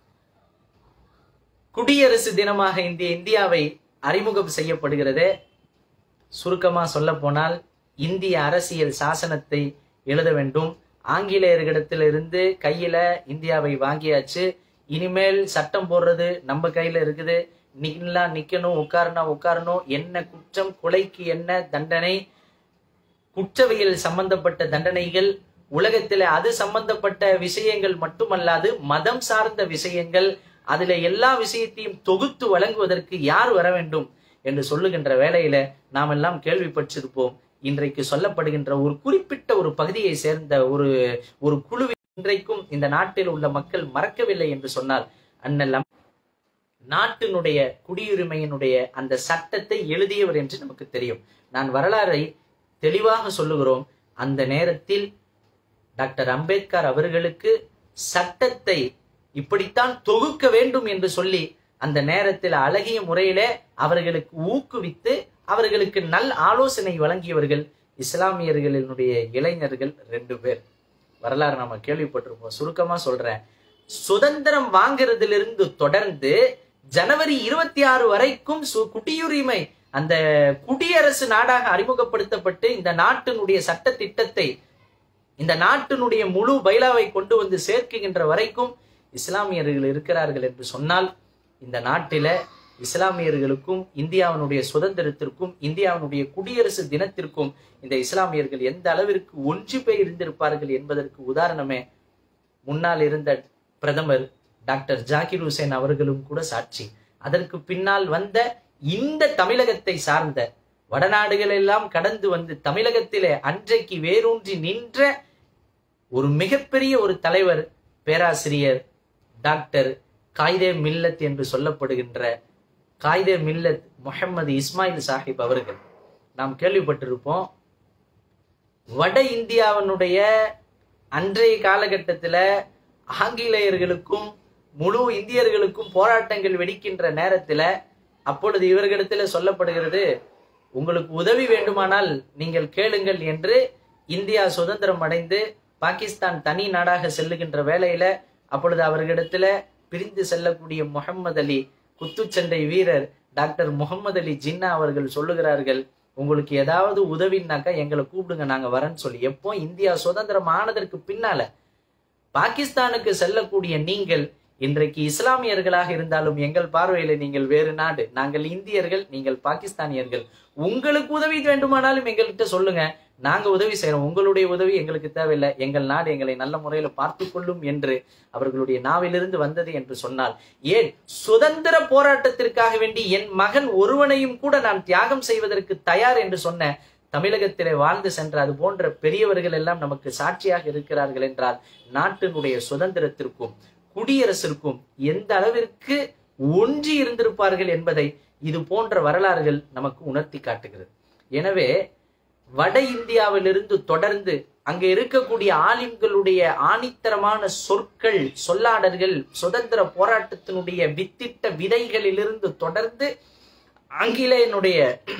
குடியரசு தினமாக இந்த இந்தியாவை அறிமுகம் செய்யப்படுகிறது சுருக்கமா சொல்ல போனால் இந்திய அரசியல் சாசனத்தை எழுத வேண்டும் ஆங்கிலேயர்களிடத்திலிருந்து கையில இந்தியாவை வாங்கியாச்சு இனிமேல் சட்டம் போடுறது நம்ம கையில இருக்குது நிக்கலாம் நிக்கணும் உட்காரனா உட்காரணும் என்ன குற்றம் கொலைக்கு என்ன தண்டனை குற்றவியல் சம்பந்தப்பட்ட தண்டனைகள் உலகத்துல அது சம்பந்தப்பட்ட விஷயங்கள் மட்டுமல்லாது மதம் சார்ந்த விஷயங்கள் அதுல எல்லா விஷயத்தையும் தொகுத்து வழங்குவதற்கு யார் வர வேண்டும் என்று சொல்லுகின்ற வேளையில நாம் எல்லாம் கேள்விப்பட்டிருப்போம் இன்றைக்கு சொல்லப்படுகின்ற ஒரு குறிப்பிட்ட ஒரு பகுதியை சேர்ந்த ஒரு ஒரு குழு இன்றைக்கும் இந்த நாட்டில் உள்ள மக்கள் மறக்கவில்லை என்று சொன்னால் அண்ணல் நாட்டினுடைய குடியுரிமையினுடைய அந்த சட்டத்தை எழுதியவர் என்று நமக்கு தெரியும் நான் வரலாறை தெளிவாக சொல்லுகிறோம் அந்த நேரத்தில் டாக்டர் அம்பேத்கர் அவர்களுக்கு சட்டத்தை இப்படித்தான் தொகுக்க வேண்டும் என்று சொல்லி அந்த நேரத்தில் அழகிய முறையில அவர்களுக்கு ஊக்குவித்து அவர்களுக்கு நல் ஆலோசனை வழங்கியவர்கள் இஸ்லாமியர்களினுடைய இளைஞர்கள் ரெண்டு பேர் வரலாறு நம்ம கேள்விப்பட்டிருப்போம் சுருக்கமா சொல்றேன் சுதந்திரம் வாங்குறதிலிருந்து தொடர்ந்து ஜனவரி இருபத்தி ஆறு வரைக்கும் சு- குடியுரிமை அந்த குடியரசு நாடாக அறிமுகப்படுத்தப்பட்டு இந்த நாட்டினுடைய சட்ட திட்டத்தை இந்த நாட்டினுடைய முழு பைலாவை கொண்டு வந்து சேர்க்குகின்ற வரைக்கும் இஸ்லாமியர்கள் இருக்கிறார்கள் என்று சொன்னால் இந்த நாட்டில இஸ்லாமியர்களுக்கும் இந்தியாவினுடைய சுதந்திரத்திற்கும் இந்தியாவினுடைய குடியரசு தினத்திற்கும் இந்த இஸ்லாமியர்கள் எந்த அளவிற்கு ஒன்று போய் இருந்திருப்பார்கள் என்பதற்கு உதாரணமே முன்னால் இருந்த பிரதமர் டாக்டர் ஜாகிர் ஹுசேன் அவர்களும் கூட சாட்சி அதற்கு பின்னால் வந்த இந்த தமிழகத்தை சார்ந்த வடநாடுகள் எல்லாம் கடந்து வந்து தமிழகத்திலே அன்றைக்கு வேரூன்றி நின்ற ஒரு மிகப்பெரிய ஒரு தலைவர் பேராசிரியர் டாக்டர் காயிதே மில்லத் என்று சொல்லப்படுகின்ற காயிதே மில்லத் முஹம்மது இஸ்மாயில் சாஹிப் அவர்கள் நாம் கேள்விப்பட்டிருப்போம் வட இந்தியாவினுடைய அன்றைய காலகட்டத்தில் ஆங்கிலேயர்களுக்கும் முழு இந்தியர்களுக்கும் போராட்டங்கள் வெடிக்கின்ற நேரத்தில் அப்பொழுது இவர்களிடத்தில் சொல்லப்படுகிறது உங்களுக்கு உதவி வேண்டுமானால் நீங்கள் கேளுங்கள் என்று இந்தியா சுதந்திரம் அடைந்து பாகிஸ்தான் தனி நாடாக செல்லுகின்ற வேளையில அப்பொழுது அவர்களிடத்துல பிரிந்து செல்லக்கூடிய முகமது அலி குத்துச்சண்டை வீரர் டாக்டர் முகமது அலி ஜின்னா அவர்கள் சொல்லுகிறார்கள் உங்களுக்கு ஏதாவது உதவினாக்கா எங்களை கூப்பிடுங்க நாங்க வரேன்னு சொல்லி எப்போ இந்தியா சுதந்திரம் ஆனதற்கு பின்னால பாகிஸ்தானுக்கு செல்லக்கூடிய நீங்கள் இன்றைக்கு இஸ்லாமியர்களாக இருந்தாலும் எங்கள் பார்வையில நீங்கள் வேறு நாடு நாங்கள் இந்தியர்கள் நீங்கள் பாகிஸ்தானியர்கள் உங்களுக்கு உதவி வேண்டுமானாலும் எங்கள்கிட்ட சொல்லுங்க நாங்க உதவி செய்யறோம் உங்களுடைய உதவி எங்களுக்கு தேவையில்லை எங்கள் நாடு எங்களை நல்ல முறையில பார்த்து கொள்ளும் என்று அவர்களுடைய நாவிலிருந்து வந்தது என்று சொன்னால் ஏன் சுதந்திர போராட்டத்திற்காக வேண்டி என் மகன் ஒருவனையும் கூட நான் தியாகம் செய்வதற்கு தயார் என்று சொன்ன தமிழகத்திலே வாழ்ந்து சென்ற அது போன்ற பெரியவர்கள் எல்லாம் நமக்கு சாட்சியாக இருக்கிறார்கள் என்றால் நாட்டினுடைய சுதந்திரத்திற்கும் குடியரசிற்கும் எந்த அளவிற்கு ஒன்றி இருந்திருப்பார்கள் என்பதை இது போன்ற வரலாறுகள் நமக்கு உணர்த்தி காட்டுகிறது எனவே வட இந்தியாவிலிருந்து தொடர்ந்து அங்க இருக்கக்கூடிய ஆலிம்களுடைய ஆணித்தரமான சொற்கள் சொல்லாடல்கள் சுதந்திர போராட்டத்தினுடைய வித்திட்ட விதைகளிலிருந்து தொடர்ந்து ஆங்கிலேயனுடைய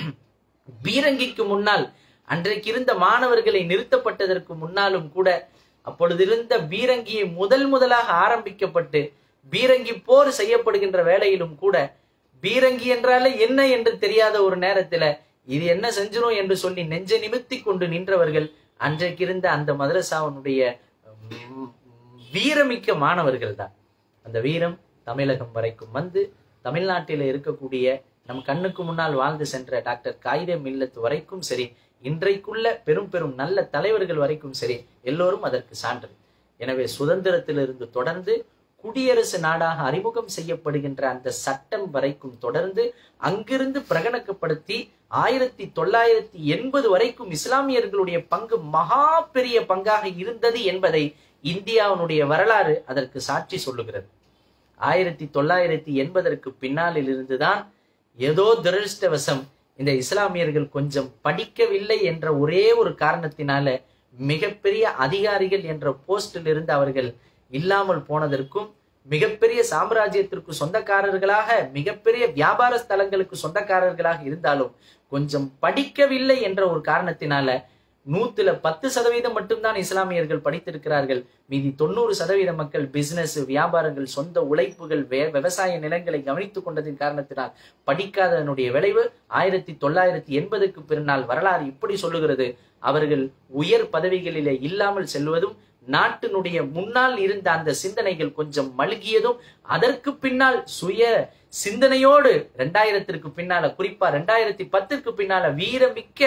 பீரங்கிக்கு முன்னால் அன்றைக்கு இருந்த மாணவர்களை நிறுத்தப்பட்டதற்கு முன்னாலும் கூட அப்பொழுது இருந்த பீரங்கியை முதல் முதலாக ஆரம்பிக்கப்பட்டு பீரங்கி போர் செய்யப்படுகின்ற வேளையிலும் கூட பீரங்கி என்றாலே என்ன என்று தெரியாத ஒரு நேரத்துல இது என்ன செஞ்சிரும் என்று சொல்லி நெஞ்ச நிமித்தி கொண்டு நின்றவர்கள் அன்றைக்கு இருந்த அந்த மதரசாவினுடைய உம், வீரமிக்க மாணவர்கள் தான் அந்த வீரம் தமிழகம் வரைக்கும் வந்து தமிழ்நாட்டில் இருக்கக்கூடிய நம் கண்ணுக்கு முன்னால் வாழ்ந்து சென்ற டாக்டர் காயிதே மில்லத் வரைக்கும் சரி இன்றைக்குள்ள பெரும் பெரும் நல்ல தலைவர்கள் வரைக்கும் சரி எல்லோரும் அதற்கு சான்று எனவே சுதந்திரத்திலிருந்து தொடர்ந்து குடியரசு நாடாக அறிமுகம் செய்யப்படுகின்ற அந்த சட்டம் வரைக்கும் தொடர்ந்து அங்கிருந்து பிரகடனப்படுத்தி ஆயிரத்தி தொள்ளாயிரத்தி எண்பது வரைக்கும் இஸ்லாமியர்களுடைய பங்கு மகா பெரிய பங்காக இருந்தது என்பதை இந்தியாவினுடைய வரலாறு அதற்கு சாட்சி சொல்லுகிறது ஆயிரத்தி தொள்ளாயிரத்தி எண்பதற்கு பின்னாலில் இருந்துதான் ஏதோ துரதிருஷ்டவசம் இந்த இஸ்லாமியர்கள் கொஞ்சம் படிக்கவில்லை என்ற ஒரே ஒரு காரணத்தினால மிகப்பெரிய அதிகாரிகள் என்ற போஸ்டில் இருந்து அவர்கள் இல்லாமல் போனதற்கும் மிகப்பெரிய சாம்ராஜ்யத்திற்கு சொந்தக்காரர்களாக மிகப்பெரிய வியாபார ஸ்தலங்களுக்கு சொந்தக்காரர்களாக இருந்தாலும் கொஞ்சம் படிக்கவில்லை என்ற ஒரு காரணத்தினால நூத்துல பத்து சதவீதம் மட்டும்தான் இஸ்லாமியர்கள் படித்திருக்கிறார்கள் மீதி தொண்ணூறு சதவீத மக்கள் பிசினஸ் வியாபாரங்கள் சொந்த உழைப்புகள் வே- விவசாய நிலங்களை கவனித்துக் கொண்டதின் காரணத்தினால் படிக்காததனுடைய விளைவு ஆயிரத்தி தொள்ளாயிரத்தி எண்பதுக்கு பின்னால் வரலாறு இப்படி சொல்லுகிறது அவர்கள் உயர் பதவிகளிலே இல்லாமல் செல்வதும் நாட்டினுடைய முன்னால் இருந்த அந்த சிந்தனைகள் கொஞ்சம் மழுகியதும் அதற்கு பின்னால் சுய சிந்தனையோடு ரெண்டாயிரத்திற்கு பின்னால குறிப்பா ரெண்டாயிரத்தி பத்திற்கு பின்னால வீரமிக்க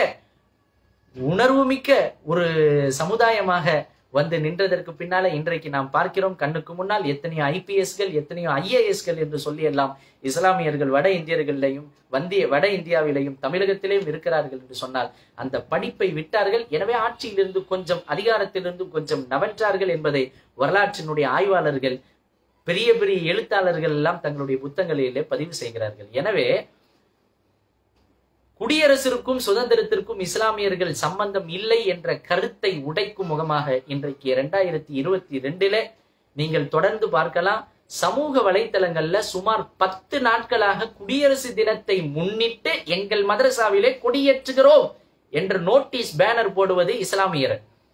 உணர்வுமிக்க ஒரு சமுதாயமாக வந்து நின்றதற்கு பின்னால இன்றைக்கு நாம் பார்க்கிறோம் கண்ணுக்கு முன்னால் எத்தனையோ ஐபிஎஸ்கள் எத்தனையோ ஐஏஎஸ்கள் என்று சொல்லி எல்லாம் இஸ்லாமியர்கள் வட இந்தியர்களிலையும் வந்திய வட இந்தியாவிலையும் தமிழகத்திலேயும் இருக்கிறார்கள் என்று சொன்னால் அந்த படிப்பை விட்டார்கள் எனவே ஆட்சியிலிருந்து கொஞ்சம் அதிகாரத்திலிருந்து கொஞ்சம் நவன்றார்கள் என்பதை வரலாற்றினுடைய ஆய்வாளர்கள் பெரிய பெரிய எழுத்தாளர்கள் எல்லாம் தங்களுடைய புத்தகங்களிலே பதிவு செய்கிறார்கள் எனவே குடியரசிற்கும் சுதந்திரத்திற்கும் இஸ்லாமியர்கள் சம்பந்தம் இல்லை என்ற கருத்தை உடைக்கும் முகமாக இன்றைக்கு இரண்டாயிரத்தி இருபத்தி ரெண்டுல நீங்கள் தொடர்ந்து பார்க்கலாம் சமூக வலைத்தளங்கள்ல சுமார் பத்து நாட்களாக குடியரசு தினத்தை முன்னிட்டு எங்கள் மதரசாவிலே கொடியேற்றுகிறோம் என்ற நோட்டீஸ் பேனர் போடுவது இஸ்லாமியர்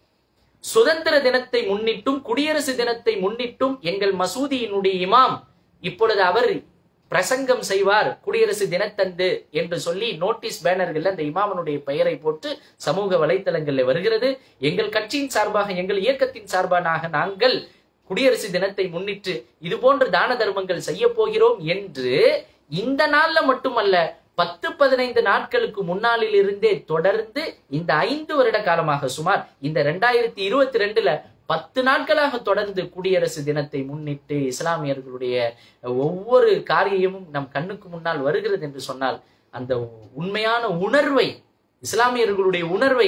சுதந்திர தினத்தை முன்னிட்டும் குடியரசு தினத்தை முன்னிட்டும் எங்கள் மசூதியினுடைய இமாம் இப்பொழுது அவர் பிரசங்கம் செய்வார் குடியரசு தினத்தன்று என்று சொல்லி நோட்டீஸ் பேனர்கள் அந்த இமாமனுடைய பெயரை போட்டு சமூக வலைத்தளங்களில் வருகிறது எங்கள் கட்சியின் சார்பாக எங்கள் இயக்கத்தின் சார்பாக நாங்கள் குடியரசு தினத்தை முன்னிட்டு இது போன்ற தான தர்மங்கள் செய்ய போகிறோம் என்று இந்த நாள்ல மட்டுமல்ல பத்து பதினைந்து நாட்களுக்கு முன்னாளில் இருந்தே தொடர்ந்து இந்த ஐந்து வருட காலமாக சுமார் இந்த ரெண்டாயிரத்தி இருபத்தி ரெண்டுல பத்து நாட்களாக தொடர்ந்து குடியரசு தினத்தை முன்னிட்டு இஸ்லாமியர்களுடைய ஒவ்வொரு காரியமும் நம் கண்ணுக்கு முன்னால் வருகிறது என்று சொன்னால் அந்த உண்மையான உணர்வை இஸ்லாமியர்களுடைய உணர்வை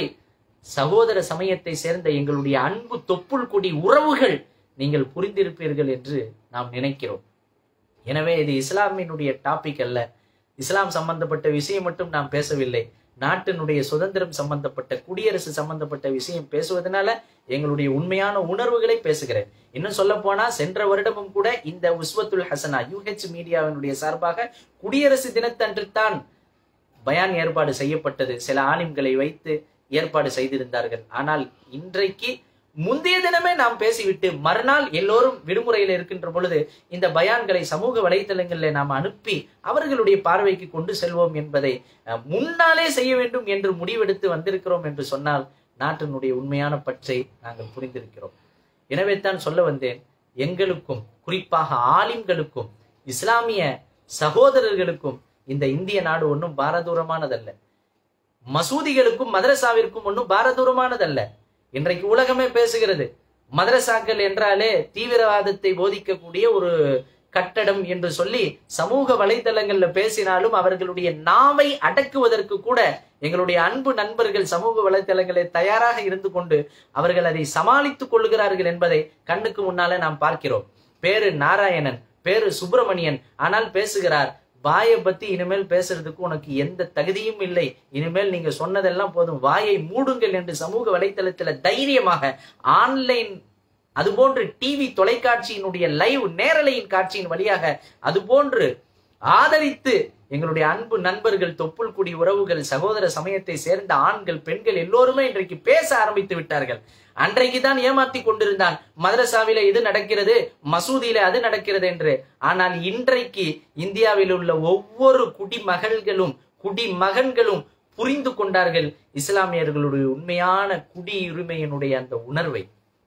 சகோதர சமயத்தை சேர்ந்த எங்களுடைய அன்பு தொப்புள் கொடி உறவுகள் நீங்கள் புரிந்திருப்பீர்கள் என்று நாம் நினைக்கிறோம் எனவே இது இஸ்லாமினுடைய டாபிக் அல்ல இஸ்லாம் சம்பந்தப்பட்ட விஷயம் மட்டும் நாம் பேசவில்லை நாட்டினுடைய சுதந்திரம் சம்பந்தப்பட்ட குடியரசு சம்பந்தப்பட்ட விஷயம் பேசுவதனால எங்களுடைய உண்மையான உணர்வுகளை பேசுகிறேன் இன்னும் சொல்ல போனா சென்ற வருடமும் கூட இந்த உஸ்வத்துல் ஹசனா யூஹெச் மீடியாவினுடைய சார்பாக குடியரசு தினத்தன்று தான் பயான் ஏற்பாடு செய்யப்பட்டது சில ஆலிம்களை வைத்து ஏற்பாடு செய்திருந்தார்கள் ஆனால் இன்றைக்கு முந்தைய தினமே நாம் பேசிவிட்டு மறுநாள் எல்லோரும் விடுமுறையில் இருக்கின்ற பொழுது இந்த பயான்களை சமூக வலைதளங்களில் நாம் அனுப்பி அவர்களுடைய பார்வைக்கு கொண்டு செல்வோம் என்பதை முன்னாலே செய்ய வேண்டும் என்று முடிவெடுத்து வந்திருக்கிறோம் என்று சொன்னால் நாட்டினுடைய உண்மையான பற்றை நாங்கள் புரிந்திருக்கிறோம் எனவே தான் சொல்ல வந்தேன் எங்களுக்கும் குறிப்பாக ஆலிம்களுக்கும் இஸ்லாமிய சகோதரர்களுக்கும் இந்த இந்திய நாடு ஒன்றும் பாரதூரமானதல்ல மசூதிகளுக்கும் மதரசாவிற்கும் ஒன்றும் பாரதூரமானதல்ல இன்றைக்கு உலகமே பேசுகிறது மதரசாக்கள் என்றாலே தீவிரவாதத்தை போதிக்கக்கூடிய ஒரு கட்டடம் என்று சொல்லி சமூக வலைதளங்கள்ல பேசினாலும் அவர்களுடைய நாவை அடக்குவதற்கு கூட எங்களுடைய அன்பு நண்பர்கள் சமூக வலைதளங்களை தயாராக இருந்து கொண்டு அவர்கள் அதை சமாளித்துக் கொள்கிறார்கள் என்பதை கண்ணுக்கு முன்னால நாம் பார்க்கிறோம் பேரு நாராயணன் பேரு சுப்பிரமணியன் ஆனால் பேசுகிறார் வாயை பத்தி இனிமேல் பேசுறதுக்கு உனக்கு எந்த தகுதியும் இல்லை இனிமேல் நீங்க சொன்னதெல்லாம் போதும் வாயை மூடுங்கள் என்று சமூக வலைத்தளத்துல தைரியமாக ஆன்லைன் அதுபோன்று டிவி தொலைக்காட்சியினுடைய லைவ் நேரலையின் காட்சியின் வழியாக அதுபோன்று ஆதரித்து எங்களுடைய அன்பு நண்பர்கள் தொப்புள் குடி உறவுகள் சகோதர சமயத்தை சேர்ந்த ஆண்கள் பெண்கள் எல்லோருமே இன்றைக்கு பேச ஆரம்பித்து விட்டார்கள் அன்றைக்கு தான் ஏமாத்தி கொண்டிருந்தான் மதரசாவில இது நடக்கிறது மசூதியில அது நடக்கிறது என்று ஆனால் இன்றைக்கு இந்தியாவில் உள்ள ஒவ்வொரு குடிமகள்களும் குடிமகன்களும் புரிந்து கொண்டார்கள் இஸ்லாமியர்களுடைய உண்மையான குடியுரிமையினுடைய அந்த உணர்வை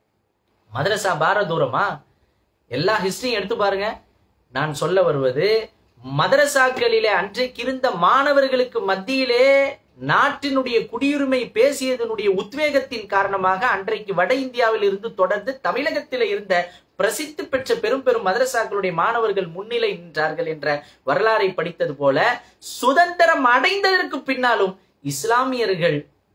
மதரசா பாரதூரமா எல்லா ஹிஸ்டரியும் எடுத்து பாருங்க நான் சொல்ல வருவது மதரசாக்களிலே அன்றைக்கு இருந்த மாணவர்களுக்கு மத்தியிலே நாட்டினுடைய குடியுரிமை பேசியதனுடைய உத்வேகத்தின் காரணமாக அன்றைக்கு வட இந்தியாவில் இருந்து தொடர்ந்து தமிழகத்தில் இருந்த பிரசித்தி பெற்ற பெரும் பெரும் மதரசாக்களுடைய மாணவர்கள் முன்னிலை நின்றார்கள் என்ற வரலாறை படித்தது போல சுதந்திரம் அடைந்ததற்கு பின்னாலும் இஸ்லாமியர்கள்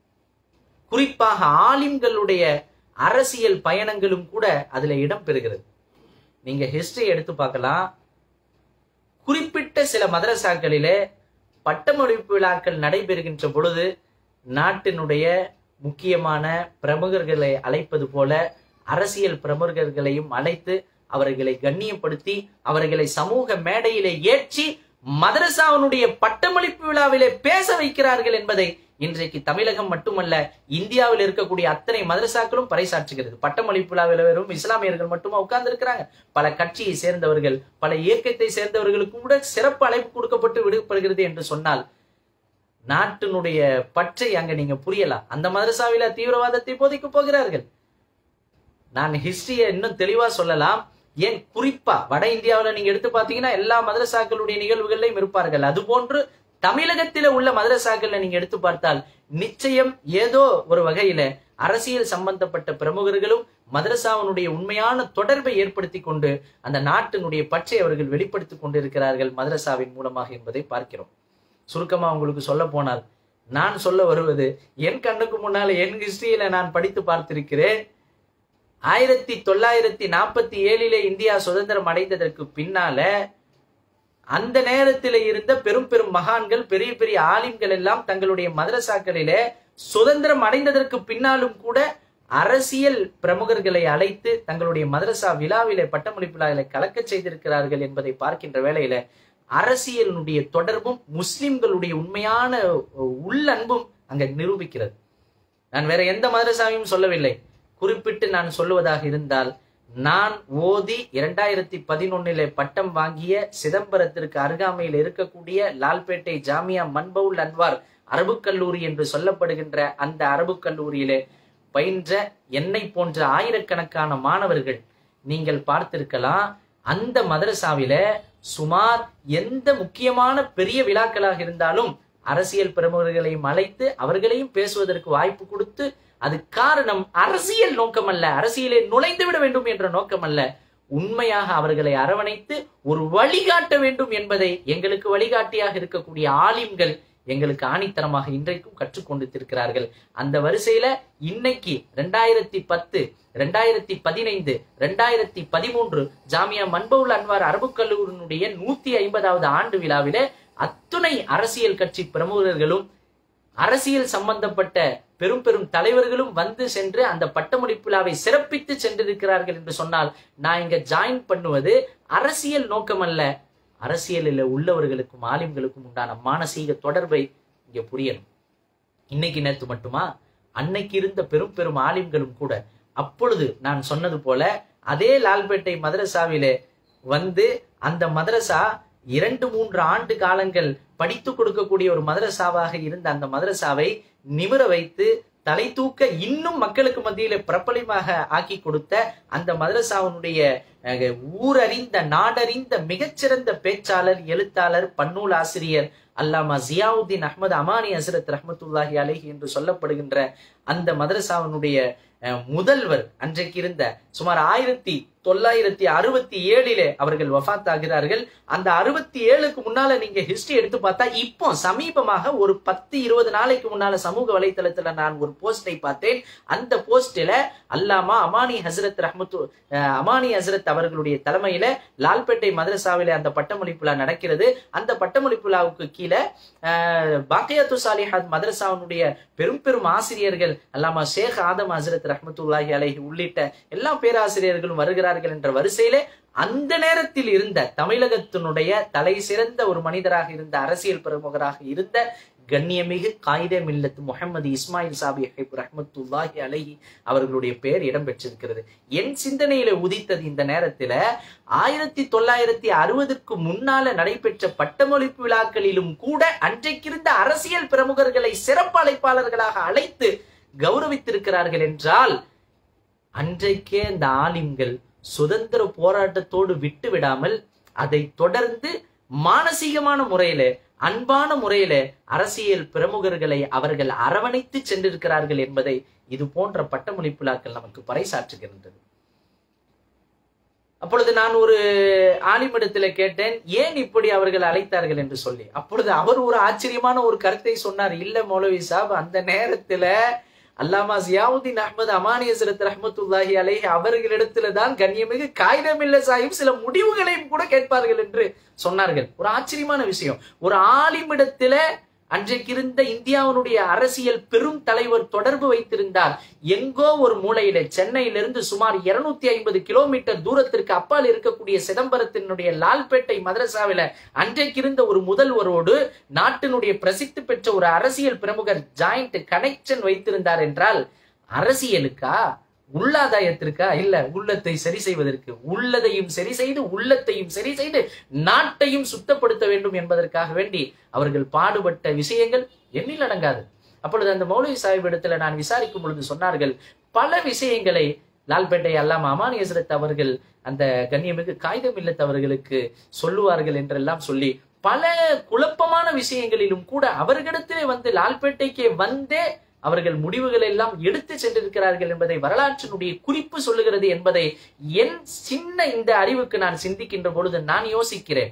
குறிப்பாக ஆலிம்களுடைய அரசியல் பயணங்களும் கூட அதுல இடம் பெறுகிறது நீங்க ஹிஸ்டரி எடுத்து பார்க்கலாம் குறிப்பிட்ட சில மதரசாக்களிலே பட்டமளிப்பு விழாக்கள் நடைபெறுகின்ற பொழுது நாட்டினுடைய முக்கியமான பிரமுகர்களை அழைப்பது போல அரசியல் பிரமுகர்களையும் அழைத்து அவர்களை கண்ணியப்படுத்தி அவர்களை சமூக மேடையிலே ஏற்றி மதரசாவினுடைய பட்டமளிப்பு விழாவிலே பேச வைக்கிறார்கள் என்பதை இன்றைக்கு தமிழகம் மட்டுமல்ல இந்தியாவில் இருக்கக்கூடிய அத்தனை மதரசாக்களும் பறைசாற்றுகிறது பட்டமளிப்பு விழாவில் வெறும் இஸ்லாமியர்கள் மட்டுமா உட்கார்ந்து இருக்கிறாங்க பல கட்சியை சேர்ந்தவர்கள் பல இயக்கத்தை சேர்ந்தவர்களுக்கும் கூட சிறப்பு அழைப்பு கொடுக்கப்பட்டு விடுபடுகிறது என்று சொன்னால் நாட்டினுடைய பற்றை அங்க நீங்க புரியலாம் அந்த மதரசாவில தீவிரவாதத்தை போதிக்க போகிறார்கள் நான் ஹிஸ்டரியை இன்னும் தெளிவா சொல்லலாம் ஏன் குறிப்பா வட இந்தியாவில் நீங்க எடுத்து பாத்தீங்கன்னா எல்லா மதரசாக்களுடைய நிகழ்வுகளையும் இருப்பார்கள் அது போன்று தமிழகத்தில உள்ள மதரசாக்கள்ல நீங்க எடுத்து பார்த்தால் நிச்சயம் ஏதோ ஒரு வகையில அரசியல் சம்பந்தப்பட்ட பிரமுகர்களும் மதரசாவினுடைய உண்மையான தொடர்பை ஏற்படுத்தி கொண்டு அந்த நாட்டினுடைய பற்றை அவர்கள் வெளிப்படுத்திக் கொண்டிருக்கிறார்கள் மதரசாவின் மூலமாக என்பதை பார்க்கிறோம் சுருக்கமா உங்களுக்கு சொல்ல போனால் நான் சொல்ல வருவது என் கண்ணுக்கு முன்னால என் ஹிஸ்டரியில நான் படித்து பார்த்திருக்கிறேன் ஆயிரத்தி தொள்ளாயிரத்தி நாற்பத்தி ஏழிலே இந்தியா சுதந்திரம் அடைந்ததற்கு பின்னால அந்த நேரத்தில் இருந்த பெரும் பெரும் மகான்கள் பெரிய பெரிய ஆலிம்கள் எல்லாம் தங்களுடைய மதரசாக்களிலே சுதந்திரம் அடைந்ததற்கு பின்னாலும் கூட அரசியல் பிரமுகர்களை அழைத்து தங்களுடைய மதரசா விழாவிலே பட்டமளிப்பு விழாவிலே கலக்க செய்திருக்கிறார்கள் என்பதை பார்க்கின்ற வேளையில அரசியலினுடைய தொடர்பும் முஸ்லிம்களுடைய உண்மையான உள்ளன்பும் அங்க நிரூபிக்கிறது நான் வேற எந்த மதரசாவையும் சொல்லவில்லை குறிப்பிட்டு நான் சொல்லுவதாக இருந்தால் நான் ஓதி இரண்டாயிரத்தி பதினொன்னிலே பட்டம் வாங்கிய சிதம்பரத்திற்கு அருகாமையில் இருக்கக்கூடிய லால்பேட்டை ஜாமியா மன்பவுல் அன்வார் அரபு கல்லூரி என்று சொல்லப்படுகின்ற அந்த அரபு கல்லூரியிலே பயின்ற என்னை போன்ற ஆயிரக்கணக்கான மாணவர்கள் நீங்கள் பார்த்திருக்கலாம் அந்த மதரசாவில சுமார் எந்த முக்கியமான பெரிய விழாக்களாக இருந்தாலும் அரசியல் பிரமுகர்களையும் அழைத்து அவர்களையும் பேசுவதற்கு வாய்ப்பு கொடுத்து அது காரணம் அரசியல் நோக்கம் அல்ல அரசியலை நுழைந்து விட வேண்டும் என்ற நோக்கம் அல்ல உண்மையாக அவர்களை அரவணைத்து ஒரு வழிகாட்ட வேண்டும் என்பதை எங்களுக்கு வழிகாட்டியாக இருக்கக்கூடிய ஆலிம்கள் எங்களுக்கு ஆணித்தரமாக இன்றைக்கும் கற்றுக்கொண்டிருக்கிறார்கள் அந்த வரிசையில இன்னைக்கு ரெண்டாயிரத்தி பத்து ரெண்டாயிரத்தி பதினைந்து ரெண்டாயிரத்தி பதிமூன்று ஜாமியா மன்பவுல் அன்வார் அரபு கல்லூரியினுடைய நூத்தி ஐம்பதாவது ஆண்டு விழாவில அத்துணை அரசியல் கட்சி பிரமுகர்களும் அரசியல் சம்பந்தப்பட்ட பெரும் பெரும் தலைவர்களும் வந்து சென்று அந்த பட்டமளிப்பு விழாவை சிறப்பித்து சென்றிருக்கிறார்கள் என்று சொன்னால் நான் இங்க ஜாயின் பண்ணுவது அரசியல் நோக்கம் அல்ல அரசியலில் உள்ளவர்களுக்கும் ஆலிம்களுக்கும் உண்டான மானசீக தொடர்பை இங்க புரியணும் இன்னைக்கு நேத்து மட்டுமா அன்னைக்கு இருந்த பெரும் பெரும் ஆலிம்களும் கூட அப்பொழுது நான் சொன்னது போல அதே லால்பேட்டை மதரசாவிலே வந்து அந்த மதரசா இரண்டு மூன்று ஆண்டு காலங்கள் படித்து கொடுக்கக்கூடிய ஒரு மதரசாவாக இருந்த அந்த மதரசாவை நிமிர வைத்து தலை தூக்க இன்னும் மக்களுக்கு மத்தியில பிரபலமாக ஆக்கி கொடுத்த அந்த மதரசாவினுடைய ஊரறிந்த நாடறிந்த மிகச்சிறந்த பேச்சாளர் எழுத்தாளர் பன்னூல் ஆசிரியர் அல்லாமா ஜியாவுத்தீன் அஹமது அமானி ஹசரத் ரஹமத்துல்லாஹி அலஹி என்று சொல்லப்படுகின்ற அந்த மதரசாவினுடைய முதல்வர் அன்றைக்கு இருந்த சுமார் ஆயிரத்தி தொள்ளாயிரத்தி அறுபத்தி ஏழிலே அவர்கள் வஃத் ஆகிறார்கள் அந்த அறுபத்தி ஏழுக்கு முன்னால நீங்க ஹிஸ்டரி எடுத்து பார்த்தா இப்போ சமீபமாக ஒரு பத்து இருபது நாளைக்கு முன்னால சமூக வலைத்தளத்துல நான் ஒரு போஸ்டை பார்த்தேன் அந்த போஸ்டில அல்லாமா அமானி ஹசரத் ரஹமத்து அமானி ஹசரத் அவர்களுடைய தலைமையில லால்பேட்டை மதரசாவில அந்த பட்டமளிப்பு விழா நடக்கிறது அந்த பட்டமளிப்பு விழாவுக்கு கீழே பாக்கியத்து சாலிஹாத் மதரசாவினுடைய பெரும் பெரும் ஆசிரியர்கள் அல்லாமா ஷேக் ஆதம் ஹசரத் ரஹமத்துல்லாஹி அலைஹி உள்ளிட்ட எல்லா பேராசிரியர்களும் வருகிறார்கள் என்ற வரிசையிலே அந்த நேரத்தில் இருந்த தமிழகத்தினுடைய தலை சிறந்த ஒரு மனிதராக இருந்த அரசியல் பிரமுகராக இருந்த கண்ணியமிகு காயிதே மில்லத் முகமது இஸ்மாயில் சாபி ஹைப் ரஹமத்துல்லாஹி அலஹி அவர்களுடைய பெயர் இடம்பெற்றிருக்கிறது என் சிந்தனையில உதித்தது இந்த நேரத்துல ஆயிரத்தி தொள்ளாயிரத்தி அறுபதுக்கு முன்னால நடைபெற்ற பட்டமளிப்பு விழாக்களிலும் கூட அன்றைக்கிருந்த அரசியல் பிரமுகர்களை சிறப்பு அழைப்பாளர்களாக அழைத்து கௌரவித்திருக்கிறார்கள் என்றால் அன்றைக்கே இந்த ஆலிம்கள் சுதந்திர போராட்டத்தோடு விட்டு விடாமல் அதை தொடர்ந்து மானசீகமான முறையில அன்பான முறையில அரசியல் பிரமுகர்களை அவர்கள் அரவணைத்து சென்றிருக்கிறார்கள் என்பதை இது போன்ற பட்டமளிப்பு விழாக்கள் நமக்கு பறைசாற்றுகின்றது அப்பொழுது நான் ஒரு ஆலிமிடத்துல கேட்டேன் ஏன் இப்படி அவர்கள் அழைத்தார்கள் என்று சொல்லி அப்பொழுது அவர் ஒரு ஆச்சரியமான ஒரு கருத்தை சொன்னார் இல்ல மௌலவி சாப் அந்த நேரத்துல அல்லாமா ஜியாவுதீன் அஹமது அமானி ஹசரத் ரஹமத்துல்லாஹி அலேஹி அவர்களிடத்துல தான் கண்ணியமிகு காகிதமில்ல சாஹிப் சில முடிவுகளையும் கூட கேட்பார்கள் என்று சொன்னார்கள் ஒரு ஆச்சரியமான விஷயம் ஒரு ஆலிமிடத்துல அன்றைக்கு இருந்த இந்தியாவினுடைய அரசியல் பெரும் தலைவர் தொடர்பு வைத்திருந்தார் எங்கோ ஒரு மூலையில சென்னையிலிருந்து சுமார் இருநூத்தி ஐம்பது கிலோமீட்டர் தூரத்திற்கு அப்பால் இருக்கக்கூடிய சிதம்பரத்தினுடைய லால்பேட்டை மதரசாவில அன்றைக்கு இருந்த ஒரு முதல்வரோடு நாட்டினுடைய பிரசித்தி பெற்ற ஒரு அரசியல் பிரமுகர் ஜாயிண்ட் கனெக்ஷன் வைத்திருந்தார் என்றால் அரசியலுக்கா உள்ளாதாயத்திற்கா இல்ல உள்ளத்தை சரி செய்வதற்கு உள்ளதையும் சரி செய்து உள்ளத்தையும் சரி செய்து நாட்டையும் சுத்தப்படுத்த வேண்டும் என்பதற்காக வேண்டி அவர்கள் பாடுபட்ட விஷயங்கள் எண்ணில் அடங்காது அப்பொழுது அந்த மௌலவி சாஹிப் இடத்துல நான் விசாரிக்கும் பொழுது சொன்னார்கள் பல விஷயங்களை லால்பேட்டை அல்லாம அமானி ஹசரத் அவர்கள் அந்த கண்ணியமிகு காகிதம் இல்லத்தவர்களுக்கு சொல்லுவார்கள் என்றெல்லாம் சொல்லி பல குழப்பமான விஷயங்களிலும் கூட அவர்களிடத்திலே வந்து லால்பேட்டைக்கு வந்தே அவர்கள் முடிவுகள் எல்லாம் எடுத்து சென்றிருக்கிறார்கள் என்பதை வரலாற்றினுடைய குறிப்பு சொல்லுகிறது என்பதை என் சின்ன இந்த அறிவுக்கு நான் சிந்திக்கின்ற பொழுது நான் யோசிக்கிறேன்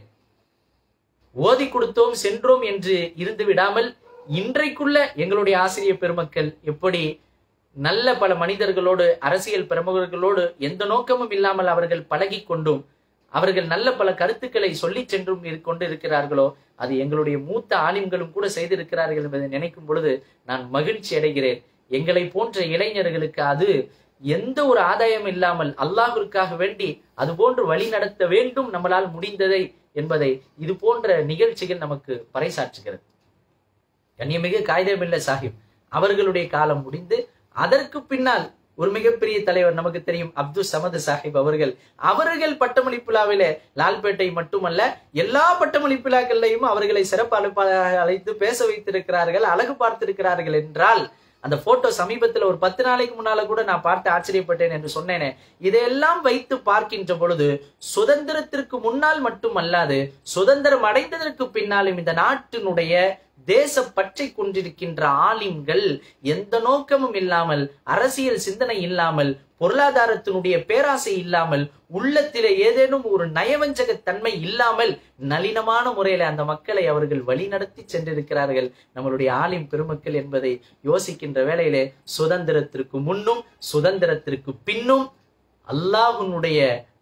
ஓதி கொடுத்தோம் சென்றோம் என்று இருந்து விடாமல் இன்றைக்குள்ள எங்களுடைய ஆசிரியர் பெருமக்கள் எப்படி நல்ல பல மனிதர்களோடு அரசியல் பிரமுகர்களோடு எந்த நோக்கமும் இல்லாமல் அவர்கள் பழகி கொண்டும் அவர்கள் நல்ல பல கருத்துக்களை சொல்லி சென்றும் இரு- கொண்டு இருக்கிறார்களோ அது எங்களுடைய மூத்த ஆலிம்களும் கூட செய்திருக்கிறார்கள் என்பதை நினைக்கும் பொழுது நான் மகிழ்ச்சி அடைகிறேன் எங்களை போன்ற இளைஞர்களுக்கு அது எந்த ஒரு ஆதாயம் இல்லாமல் அல்லாஹ்விற்காக வேண்டி அது போன்று வழி நடத்த வேண்டும் நம்மளால் முடிந்ததை என்பதை இது போன்ற நிகழ்ச்சிகள் நமக்கு பறைசாற்றுகிறது கண்ணியமிகு காகிதமில்ல சாஹிப் அவர்களுடைய காலம் முடிந்து அதற்கு பின்னால் ஒரு மிகப்பெரிய தலைவர் நமக்கு தெரியும் அப்துல் சமது சாஹிப் அவர்கள் அவர்கள் பட்டமளிப்பு விழாவிலே லால்பேட்டை மட்டுமல்ல எல்லா பட்டமளிப்பு விழாக்கள்லையும் அவர்களை சிறப்பு அழைப்பாளராக அழைத்து பேச வைத்திருக்கிறார்கள் அழகு பார்த்திருக்கிறார்கள் என்றால் அந்த போட்டோ சமீபத்துல ஒரு பத்து நாளைக்கு முன்னால கூட நான் பார்த்து ஆச்சரியப்பட்டேன் என்று சொன்னேனே இதையெல்லாம் வைத்து பார்க்கின்ற பொழுது சுதந்திரத்திற்கு முன்னால் மட்டுமல்லாது சுதந்திரம் அடைந்ததற்கு பின்னாலும் இந்த நாட்டினுடைய தேச பற்றை கொண்டிருக்கின்ற ஆலிம்கள் எந்த நோக்கமும் இல்லாமல் அரசியல் சிந்தனை இல்லாமல் பொருளாதாரத்தினுடைய பேராசை இல்லாமல் உள்ளத்திலே ஏதேனும் ஒரு நயவஞ்சக தன்மை இல்லாமல் நளினமான முறையில அந்த மக்களை அவர்கள் வழிநடத்தி சென்றிருக்கிறார்கள் நம்மளுடைய ஆலிம் பெருமக்கள் என்பதை யோசிக்கின்ற வேளையிலே சுதந்திரத்திற்கு முன்னும் சுதந்திரத்திற்கு பின்னும் அல்லாஹ்வினுடைய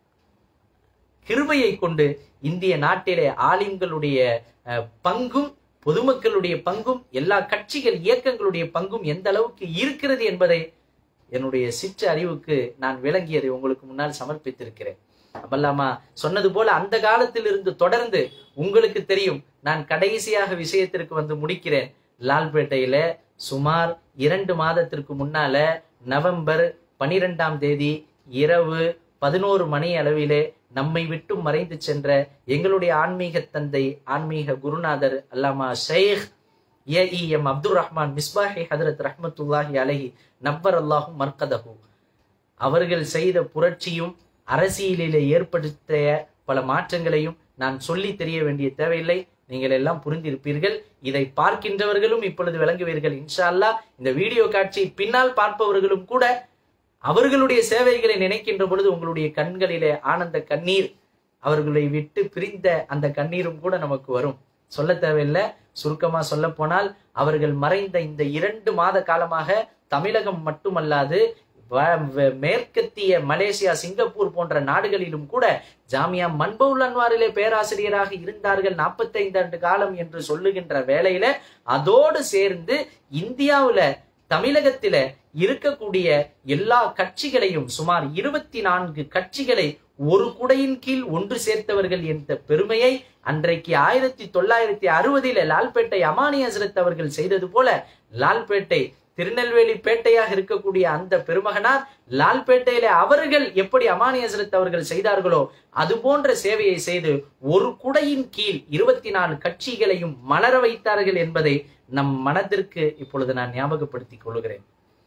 கிருபையை கொண்டு இந்திய நாட்டிலே ஆலிம்களுடைய அஹ், பங்கும் பொதுமக்களுடைய பங்கும் எல்லா கட்சிகள் இயக்கங்களுடைய பங்கும் எந்த அளவுக்கு இருக்கிறது என்பதை என்னுடைய சிற்று அறிவுக்கு நான் விளங்கியதை உங்களுக்கு முன்னால் சமர்ப்பித்திருக்கிறேன் அப்பல்லாமா சொன்னது போல அந்த காலத்தில் இருந்து தொடர்ந்து உங்களுக்கு தெரியும் நான் கடைசியாக விஷயத்திற்கு வந்து முடிக்கிறேன் லால்பேட்டையில சுமார் இரண்டு மாதத்திற்கு முன்னால நவம்பர் பனிரெண்டாம் தேதி இரவு பதினோரு மணி அளவிலே நம்மை விட்டு மறைந்து சென்ற எங்களுடைய ஆன்மீக தந்தை ஆன்மீக குருநாதர் Allama Sheikh A E M Abdul Rahman Misbahi Hazrat ரஹ்மத்துல்லாஹி அலஹி நப்பர் அல்லாஹும் மர்கதஹு அவர்கள் செய்த புரட்சியும் அரசியலிலே ஏற்படுத்திய பல மாற்றங்களையும் நான் சொல்லி தெரிய வேண்டிய தேவையில்லை நீங்கள் எல்லாம் புரிந்திருப்பீர்கள் இதை பார்க்கின்றவர்களும் இப்பொழுது விளங்குவீர்கள் இன்ஷா அல்லாஹ் இந்த வீடியோ காட்சி பின்னால் பார்ப்பவர்களும் கூட அவர்களுடைய சேவைகளை நினைக்கின்ற பொழுது உங்களுடைய கண்களிலே ஆனந்த கண்ணீர் அவர்களை விட்டு பிரிந்த அந்த கண்ணீரும் கூட நமக்கு வரும் சொல்ல தேவையில்லை சுருக்கமா சொல்ல போனால் அவர்கள் மறைந்த இந்த இரண்டு மாத காலமாக தமிழகம் மட்டுமல்லாது வ- வ- மேற்கத்திய மலேசியா சிங்கப்பூர் போன்ற நாடுகளிலும் கூட ஜாமியா மன்பவுல் அன்வாரிலே பேராசிரியராக இருந்தார்கள் 45 ஆண்டு காலம் என்று சொல்லுகின்ற வேளையில அதோடு சேர்ந்து இந்தியாவுல தமிழகத்தில இருக்கக்கூடிய எல்லா கட்சிகளையும் சுமார் இருபத்தி நான்கு கட்சிகளை ஒரு குடையின் கீழ் ஒன்று சேர்த்தவர்கள் என்ற பெருமையை அன்றைக்கு ஆயிரத்தி தொள்ளாயிரத்தி அறுபதில லால்பேட்டை அமானி ஹசரத் அவர்கள் செய்தது போல லால்பேட்டை திருநெல்வேலி பேட்டையாக இருக்கக்கூடிய அந்த பெருமகனார் லால்பேட்டையில அவர்கள் எப்படி அமானி ஹசரத் அவர்கள் செய்தார்களோ அது போன்ற சேவையை செய்து ஒரு குடையின் கீழ் இருபத்தி நாலு கட்சிகளையும் மலர வைத்தார்கள் என்பதை நம் மனதிற்கு இப்பொழுது நான் ஞாபகப்படுத்திக் கொள்கிறேன்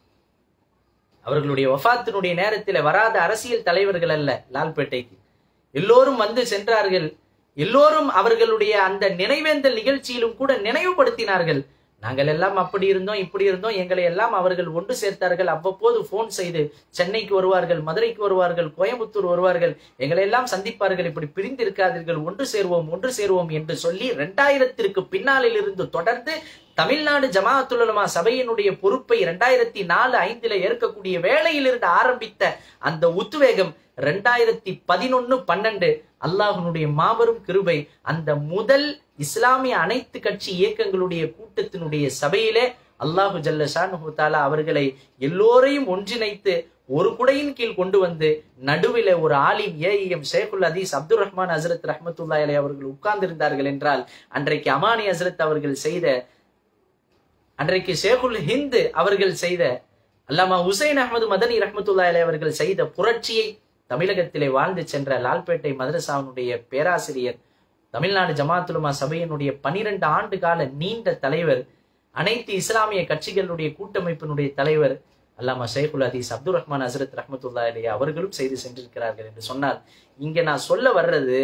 அவர்களுடைய வஃபாத்தினுடைய நேரத்தில் வராத அரசியல் தலைவர்கள் அல்ல லால்பேட்டைக்கு எல்லோரும் வந்து சென்றார்கள் எல்லோரும் அவர்களுடைய அந்த நினைவேந்தல் நிகழ்ச்சியிலும் கூட நினைவுபடுத்தினார்கள் நாங்கள் எல்லாம் அப்படி இருந்தோம் இப்படி இருந்தோம் எங்களை எல்லாம் அவர்கள் ஒன்று சேர்த்தார்கள் அவ்வப்போது போன் செய்து சென்னைக்கு வருவார்கள் மதுரைக்கு வருவார்கள் கோயம்புத்தூர் வருவார்கள் எங்களை எல்லாம் சந்திப்பார்கள் இப்படி பிரிந்து இருக்காதீர்கள் ஒன்று சேருவோம் ஒன்று சேருவோம் என்று சொல்லி இரண்டாயிரத்திற்கு பின்னாளில் இருந்து தொடர்ந்து தமிழ்நாடு ஜமாஅத்துலமா சபையினுடைய பொறுப்பை இரண்டாயிரத்தி நாலு ஐந்துல ஏற்கக்கூடிய வேளையிலிருந்து ஆரம்பித்த அந்த உத்வேகம் ரெண்டாயிரத்தி பதினொன்னு பன்னெண்டு அல்லாஹ்வினுடைய மாபெரும் கிருபை அந்த முதல் இஸ்லாமிய அனைத்து கட்சி இயக்கங்களுடைய கூட்டத்தினுடைய சபையிலே அல்லாஹு ஜல்ல ஷானுஹு தாலா அவர்களை எல்லோரையும் ஒன்றிணைத்து ஒரு குடையின் கீழ் கொண்டு வந்து நடுவில ஒரு ஆலிம் ஏஎம் ஷேகுல் அதீஸ் அப்துல் ரஹ்மான் ஹசரத் ரஹமத்துல்லா அலை அவர்கள் உட்கார்ந்திருந்தார்கள் என்றால் அன்றைக்கு அமானி ஹசரத் அவர்கள் செய்த அன்றைக்கு ஷேகுல் ஹிந்து அவர்கள் செய்த அல்லாமா ஹுசைன் அஹமது மதனி ரஹமத்துல்லா அலை அவர்கள் செய்த புரட்சியை தமிழகத்திலே வாழ்ந்து சென்ற லால்பேட்டை மதரசாவினுடைய பேராசிரியர் தமிழ்நாடு ஜமாத்துலுமா சபையினுடைய பனிரெண்டு ஆண்டு கால நீண்ட தலைவர் அனைத்து இஸ்லாமிய கட்சிகளுடைய கூட்டமைப்பினுடைய தலைவர் அல்லாமா ஷேகுல் ஹதீஸ் அப்துல் ரஹ்மான் ஹசரத் ரஹமத்துல்லா அலி அவர்களும் செய்து சென்றிருக்கிறார்கள் என்று சொன்னால் இங்க நான் சொல்ல வர்றது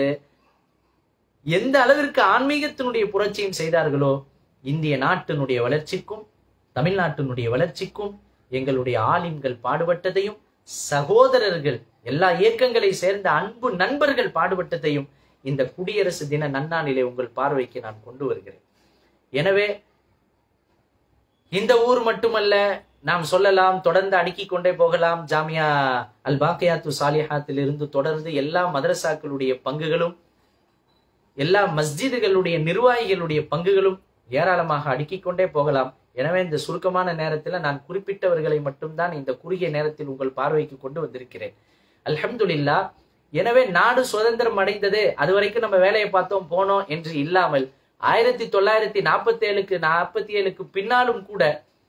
எந்த அளவிற்கு ஆன்மீகத்தினுடைய புரட்சியும் செய்தார்களோ இந்திய நாட்டினுடைய வளர்ச்சிக்கும் தமிழ்நாட்டினுடைய வளர்ச்சிக்கும் எங்களுடைய ஆலிம்கள் பாடுபட்டதையும் சகோதரர்கள் எல்லா இயக்கங்களை சேர்ந்த அன்பு நண்பர்கள் பாடுபட்டதையும் இந்த குடியரசு தின நன்னாளிலே உங்கள் பார்வைக்கு நான் கொண்டு வருகிறேன் எனவே இந்த ஊர் மட்டுமல்ல நாம் சொல்லலாம் தொடர்ந்து அடுக்கிக் கொண்டே போகலாம் ஜாமியா அல் பாக்கியாத்து சாலிஹாத்தில் இருந்து தொடர்ந்து எல்லா மதரசாக்களுடைய பங்குகளும் எல்லா மஸ்ஜிதுகளுடைய நிர்வாகிகளுடைய பங்குகளும் ஏராளமாக அடுக்கிக் கொண்டே போகலாம் எனவே இந்த சுருக்கமான நேரத்தில் நான் குறிப்பிட்டவர்களை மட்டும்தான் இந்த குறுகிய நேரத்தில் உங்கள் பார்வைக்கு கொண்டு வந்திருக்கிறேன் அல்ஹம்துலில்லா எனவே நாடு சுதந்திரம் அடைந்தது அது வரைக்கும் நம்ம வேலையை பார்த்தோம் போனோம் என்று இல்லாமல் ஆயிரத்தி தொள்ளாயிரத்தி நாற்பத்தி ஏழுக்கு நாற்பத்தி ஏழுக்கு பின்னாலும் கூட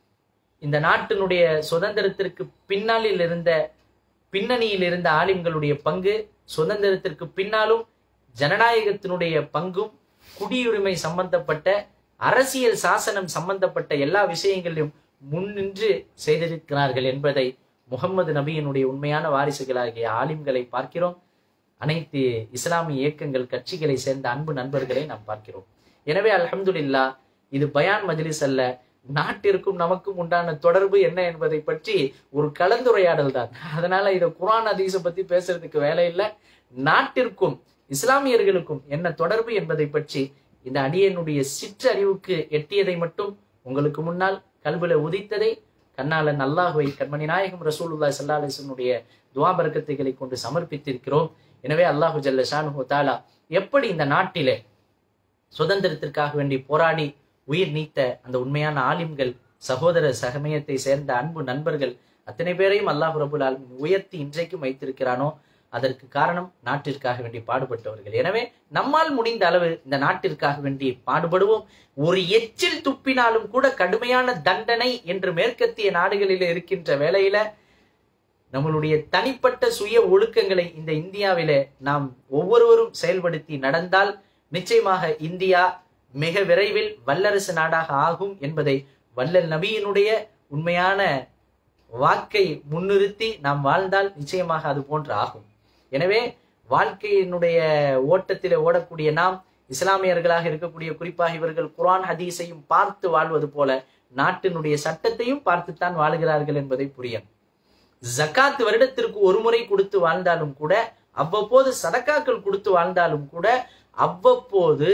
இந்த நாட்டினுடைய சுதந்திரத்திற்கு பின்னாளில் இருந்த பின்னணியில் இருந்த ஆலிம்களுடைய பங்கு சுதந்திரத்திற்கு பின்னாலும் ஜனநாயகத்தினுடைய பங்கும் குடியுரிமை சம்பந்தப்பட்ட அரசியல் சாசனம் சம்பந்தப்பட்ட எல்லா விஷயங்களிலும் முன்னின்று செய்திருக்கிறார்கள் என்பதை முகமது நபியினுடைய உண்மையான வாரிசுகளாகிய ஆலிம்களை பார்க்கிறோம் அனைத்து இஸ்லாமிய இயக்கங்கள் கட்சிகளை சேர்ந்த அன்பு நண்பர்களை நாம் பார்க்கிறோம் எனவே அல்ஹம்துலில்லா இது பயான் மஜ்லிஸ் அல்ல நாட்டிற்கும் நமக்கும் உண்டான தொடர்பு என்ன என்பதை பற்றி ஒரு கலந்துரையாடல் தான் அதனால இதை குரான் அதீச பத்தி பேசுறதுக்கு வேலை இல்லை நாட்டிற்கும் இஸ்லாமியர்களுக்கும் என்ன தொடர்பு என்பதை பற்றி இந்த அடியனுடைய சிற்றறிவுக்கு எட்டியதை மட்டும் உங்களுக்கு முன்னால் கல்வில உதித்ததை கண்ணாளன் அல்லாஹுவை கண்மணி நாயகம் ரசூலுல்லாய் சல்லா அலிஸ்வனுடைய துவா பரக்கத்துகளை கொண்டு சமர்ப்பித்திருக்கிறோம் எனவே அல்லாஹு ஜல்ல ஷானு தாலா எப்படி இந்த நாட்டிலே சுதந்திரத்திற்காக வேண்டி போராடி உயிர் நீத்த அந்த உண்மையான ஆலிம்கள் சகோதர சகமயத்தை சேர்ந்த அன்பு நண்பர்கள் அத்தனை பேரையும் அல்லாஹ் ரபுல் ஆலமின் உயர்த்தி இன்றைக்கும் வைத்திருக்கிறானோ அதற்கு காரணம் நாட்டிற்காக வேண்டி பாடுபட்டவர்கள் எனவே நம்மால் முடிந்த அளவு இந்த நாட்டிற்காக வேண்டி பாடுபடுவோம் ஒரு எச்சில் துப்பினாலும் கூட கடுமையான தண்டனை என்று மேற்கத்திய நாடுகளில் இருக்கின்ற வேளையில நம்மளுடைய தனிப்பட்ட சுய ஒழுக்கங்களை இந்த இந்தியாவில நாம் ஒவ்வொருவரும் செயல்படுத்தி நடந்தால் நிச்சயமாக இந்தியா மிக விரைவில் வல்லரசு நாடாக ஆகும் என்பதை வல்லல் நபியினுடைய உண்மையான வாக்கை முன்னிறுத்தி நாம் வாழ்ந்தால் நிச்சயமாக அது போன்று ஆகும் எனவே வாழ்க்கையினுடைய ஓட்டத்திலே ஓடக்கூடிய நாம் இஸ்லாமியர்களாக இருக்கக்கூடிய குறிப்பாக இவர்கள் குரான் ஹதீஸையும் பார்த்து வாழ்வது போல நாட்டினுடைய சட்டத்தையும் பார்த்துத்தான் வாழுகிறார்கள் என்பதை புரியும் ஜக்காத் வருடத்திற்கு ஒரு முறை கொடுத்து வாழ்ந்தாலும் கூட அவ்வப்போது சதக்காக்கள் கொடுத்து வாழ்ந்தாலும் கூட அவ்வப்போது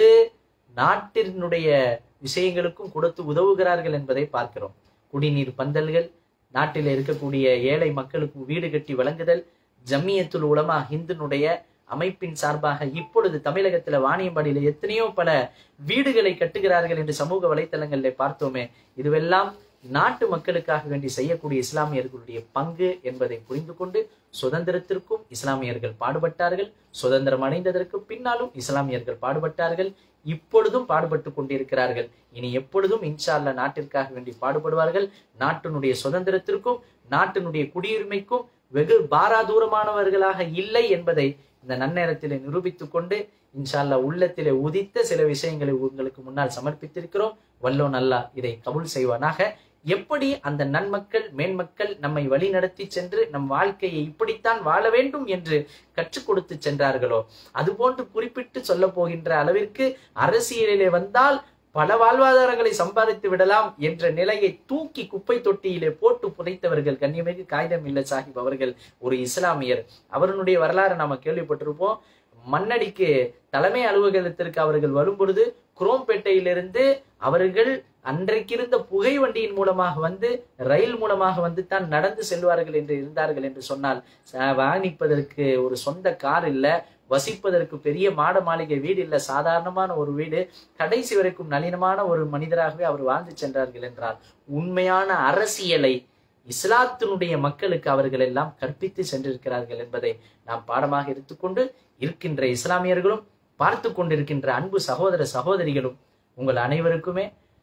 நாட்டினுடைய விஷயங்களுக்கும் கொடுத்து உதவுகிறார்கள் என்பதை பார்க்கிறோம் குடிநீர் பந்தல்கள் நாட்டில் இருக்கக்கூடிய ஏழை மக்களுக்கு வீடு கட்டி வழங்குதல் ஜம்மியத்துல் உலமா ஹிந்துனுடைய அமைப்பின் சார்பாக இப்பொழுது தமிழகத்துல வாணியம்பாடியில எத்தனையோ பல வீடுகளை கட்டுகிறார்கள் என்று சமூக வலைத்தளங்களிலே பார்த்தோமே இதுவெல்லாம் நாட்டு மக்களுக்காக வேண்டி செய்யக்கூடிய இஸ்லாமியர்களுடைய பங்கு என்பதை புரிந்து கொண்டு சுதந்திரத்திற்கும் இஸ்லாமியர்கள் பாடுபட்டார்கள் சுதந்திரம் அடைந்ததற்கு பின்னாலும் இஸ்லாமியர்கள் பாடுபட்டார்கள் இப்பொழுதும் பாடுபட்டு கொண்டிருக்கிறார்கள் இனி எப்பொழுதும் இன்ஷா அல்லா நாட்டிற்காக வேண்டி பாடுபடுவார்கள் நாட்டினுடைய சுதந்திரத்திற்கும் நாட்டினுடைய குடியுரிமைக்கும் வெகு பாராதூரமானவர்களாக இல்லை என்பதை இந்த நன்னேரத்திலே நிரூபித்துக் கொண்டு இன்ஷா அல்லா உள்ளத்திலே உதித்த சில விஷயங்களை உங்களுக்கு முன்னால் சமர்ப்பித்திருக்கிறோம் வல்லோன் அல்லா இதை கபுல் செய்வானாக எப்படி அந்த நன்மக்கள் மேன்மக்கள் நம்மை வழி நடத்தி சென்று நம் வாழ்க்கையை இப்படித்தான் வாழ வேண்டும் என்று கற்றுக் கொடுத்து சென்றார்களோ அதுபோன்று குறிப்பிட்டு சொல்ல போகின்ற அளவிற்கு அரசியலிலே வந்தால் பல வாழ்வாதாரங்களை சம்பாதித்து விடலாம் என்ற நிலையை தூக்கி குப்பை தொட்டியிலே போட்டு புதைத்தவர்கள் கண்ணியமிகு காகிதம் இல்ல சாஹிப் அவர்கள் ஒரு இஸ்லாமியர் அவருடைய வரலாறு நாம கேள்விப்பட்டிருப்போம் மண்ணடிக்கு தலைமை அலுவலகத்திற்கு அவர்கள் வரும்பொழுது குரோம்பேட்டையிலிருந்து அவர்கள் அன்றைக்கு இருந்த புகை வண்டியின் மூலமாக வந்து ரயில் மூலமாக வந்து தான் நடந்து செல்வார்கள் என்று இருந்தார்கள் என்று சொன்னால் வாங்கிப்பதற்கு ஒரு சொந்த கார் இல்ல வசிப்பதற்கு பெரிய மாட மாளிகை வீடு இல்ல சாதாரணமான ஒரு வீடு கடைசி வரைக்கும் நளினமான ஒரு மனிதராகவே அவர் வாழ்ந்து சென்றார்கள் என்றால் உண்மையான அரசியலை இஸ்லாத்தினுடைய மக்களுக்கு அவர்கள் எல்லாம் கற்பித்து சென்றிருக்கிறார்கள் என்பதை நாம் பாடமாக எடுத்துக்கொண்டு இருக்கின்ற இஸ்லாமியர்களும் பார்த்து கொண்டிருக்கின்ற அன்பு சகோதர சகோதரிகளும் உங்கள் அனைவருக்குமே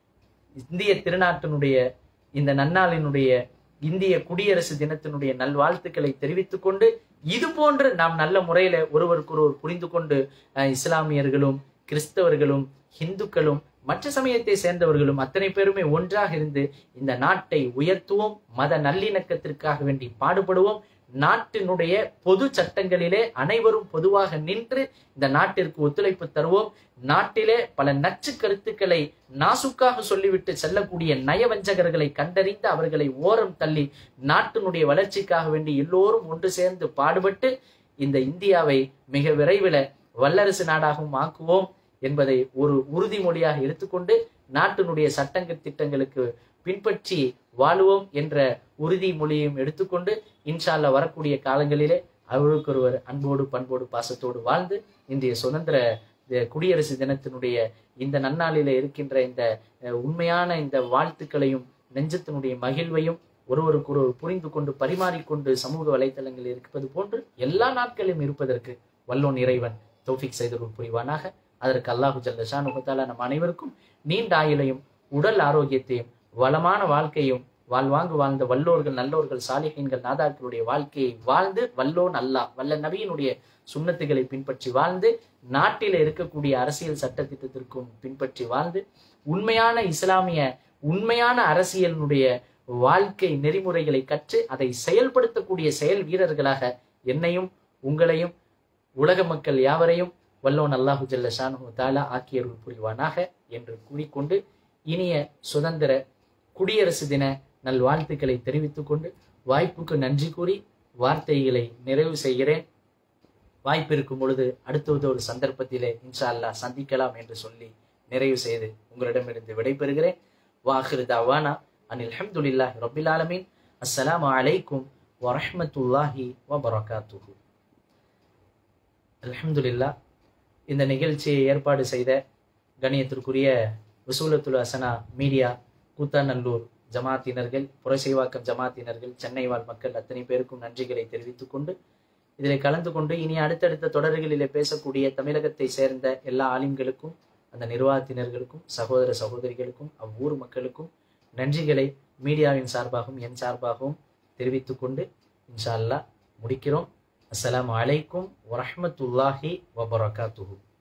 இந்திய திருநாட்டினுடைய இந்த நன்னாளினுடைய இந்திய குடியரசு தினத்தினுடைய நல்வாழ்த்துக்களை தெரிவித்துக் கொண்டு இது போன்று நாம் நல்ல முறையில ஒருவருக்கொருவர் புரிந்து கொண்டு இஸ்லாமியர்களும் கிறிஸ்தவர்களும் இந்துக்களும் மற்ற சமயத்தை சேர்ந்தவர்களும் அத்தனை பேருமே ஒன்றாக இருந்து இந்த நாட்டை உயர்த்துவோம் மத நல்லிணக்கத்திற்காக வேண்டி பாடுபடுவோம் நாட்டினுடைய பொது சட்டங்களிலே அனைவரும் பொதுவாக நின்று இந்த நாட்டிற்கு ஒத்துழைப்பு தருவோம் நாட்டிலே பல நச்சு கருத்துக்களை நாசுக்காக சொல்லிவிட்டு செல்லக்கூடிய நயவஞ்சகர்களை கண்டறிந்து அவர்களை ஓரம் தள்ளி நாட்டினுடைய வளர்ச்சிக்காக வேண்டி எல்லோரும் ஒன்று சேர்ந்து பாடுபட்டு இந்த இந்தியாவை மிக விரைவில் வல்லரசு நாடாகவும் ஆக்குவோம் என்பதை ஒரு உறுதிமொழியாக எடுத்துக்கொண்டு நாட்டினுடைய சட்டங்க திட்டங்களுக்கு பின்பற்றி வாழுவோம் என்ற உறுதிமொழியையும் எடுத்துக்கொண்டு இன்ஷால்லா வரக்கூடிய காலங்களிலே அவருக்கொருவர் அன்போடு பண்போடு பாசத்தோடு வாழ்ந்து இந்திய சுதந்திர தி- குடியரசு தினத்தினுடைய இந்த நன்னாளில இருக்கின்ற இந்த அஹ், உண்மையான இந்த வாழ்த்துக்களையும் நெஞ்சத்தினுடைய மகிழ்வையும் ஒருவருக்கொருவர் புரிந்து கொண்டு பரிமாறிக்கொண்டு சமூக வலைத்தளங்களில் இருப்பது போன்று எல்லா நாட்களிலும் இருப்பதற்கு வல்லோன் இறைவன் தௌஃபிக் செய்தருள் புரிவானாக அதற்கு அல்லாஹு ஜல்ல ஷானுகத்தாலா நம் அனைவருக்கும் நீண்ட ஆயுளையும் உடல் ஆரோக்கியத்தையும் வளமான வாழ்க்கையும் வாழ்வாங்கு வாழ்ந்த வல்லோர்கள் நல்லோர்கள் சாலிஹீன்கள் நாதாக்களுடைய வாழ்க்கையை வாழ்ந்து வல்லோன் அல்லாஹ் வல்ல நபியினுடைய சுண்ணத்துகளை பின்பற்றி வாழ்ந்து நாட்டில இருக்கக்கூடிய அரசியல் சட்டத்திட்டத்திற்கும் பின்பற்றி வாழ்ந்து உண்மையான இஸ்லாமிய உண்மையான அரசியலினுடைய வாழ்க்கை நெறிமுறைகளை கற்று அதை செயல்படுத்தக்கூடிய செயல் வீரர்களாக என்னையும் உங்களையும் உலக மக்கள் யாவரையும் வல்லோன் அல்லாஹு ஜல்ல ஷானு தாலா ஆக்கியருள் புரிவானாக என்று கூறிக்கொண்டு இனிய சுதந்திர குடியரசு தின நல்வாழ்த்துக்களை தெரிவித்துக் கொண்டு வாய்ப்புக்கு நன்றி கூறி வார்த்தைகளை நிறைவு செய்கிறேன் வாய்ப்பு இருக்கும் பொழுது அடுத்தது ஒரு சந்தர்ப்பத்திலே இன்ஷா அல்லாஹ் சந்திக்கலாம் என்று சொல்லி நிறைவு செய்து உங்களிடமிருந்து விடைபெறுகிறேன் வாஹிரு தாவானா அனில் அல்ஹம்துலில்லாஹி ரப்பில் ஆலமீன் அஸ்ஸலாமு அலைக்கும் வரஹ்மத்துல்லாஹி வபரகாத்துஹு அல்ஹம்துலில்லாஹ் இந்த நிகழ்ச்சியை ஏற்பாடு செய்த கணியத்திற்குரிய வசூலத்துல் ஹசனா மீடியா கூத்தாநல்லூர் ஜமாத்தினர்கள் புரசைவாக்கம் ஜமாத்தினர்கள் சென்னை வாழ் மக்கள் அத்தனை பேருக்கும் நன்றிகளை தெரிவித்துக் கொண்டு இதில் கலந்து கொண்டு இனி அடுத்தடுத்த தொடர்களிலே பேசக்கூடிய தமிழகத்தை சேர்ந்த எல்லா ஆலிம்களுக்கும் அந்த நிர்வாகத்தினர்களுக்கும் சகோதர சகோதரிகளுக்கும் அவ்வூர் மக்களுக்கும் நன்றிகளை மீடியாவின் சார்பாகவும் என் சார்பாகவும் தெரிவித்துக் கொண்டு இன்ஷா அல்லாஹ் முடிக்கிறோம் அஸ்ஸலாமு அலைக்கும் வரஹ்மத்துல்லாஹி வபரகாத்துஹு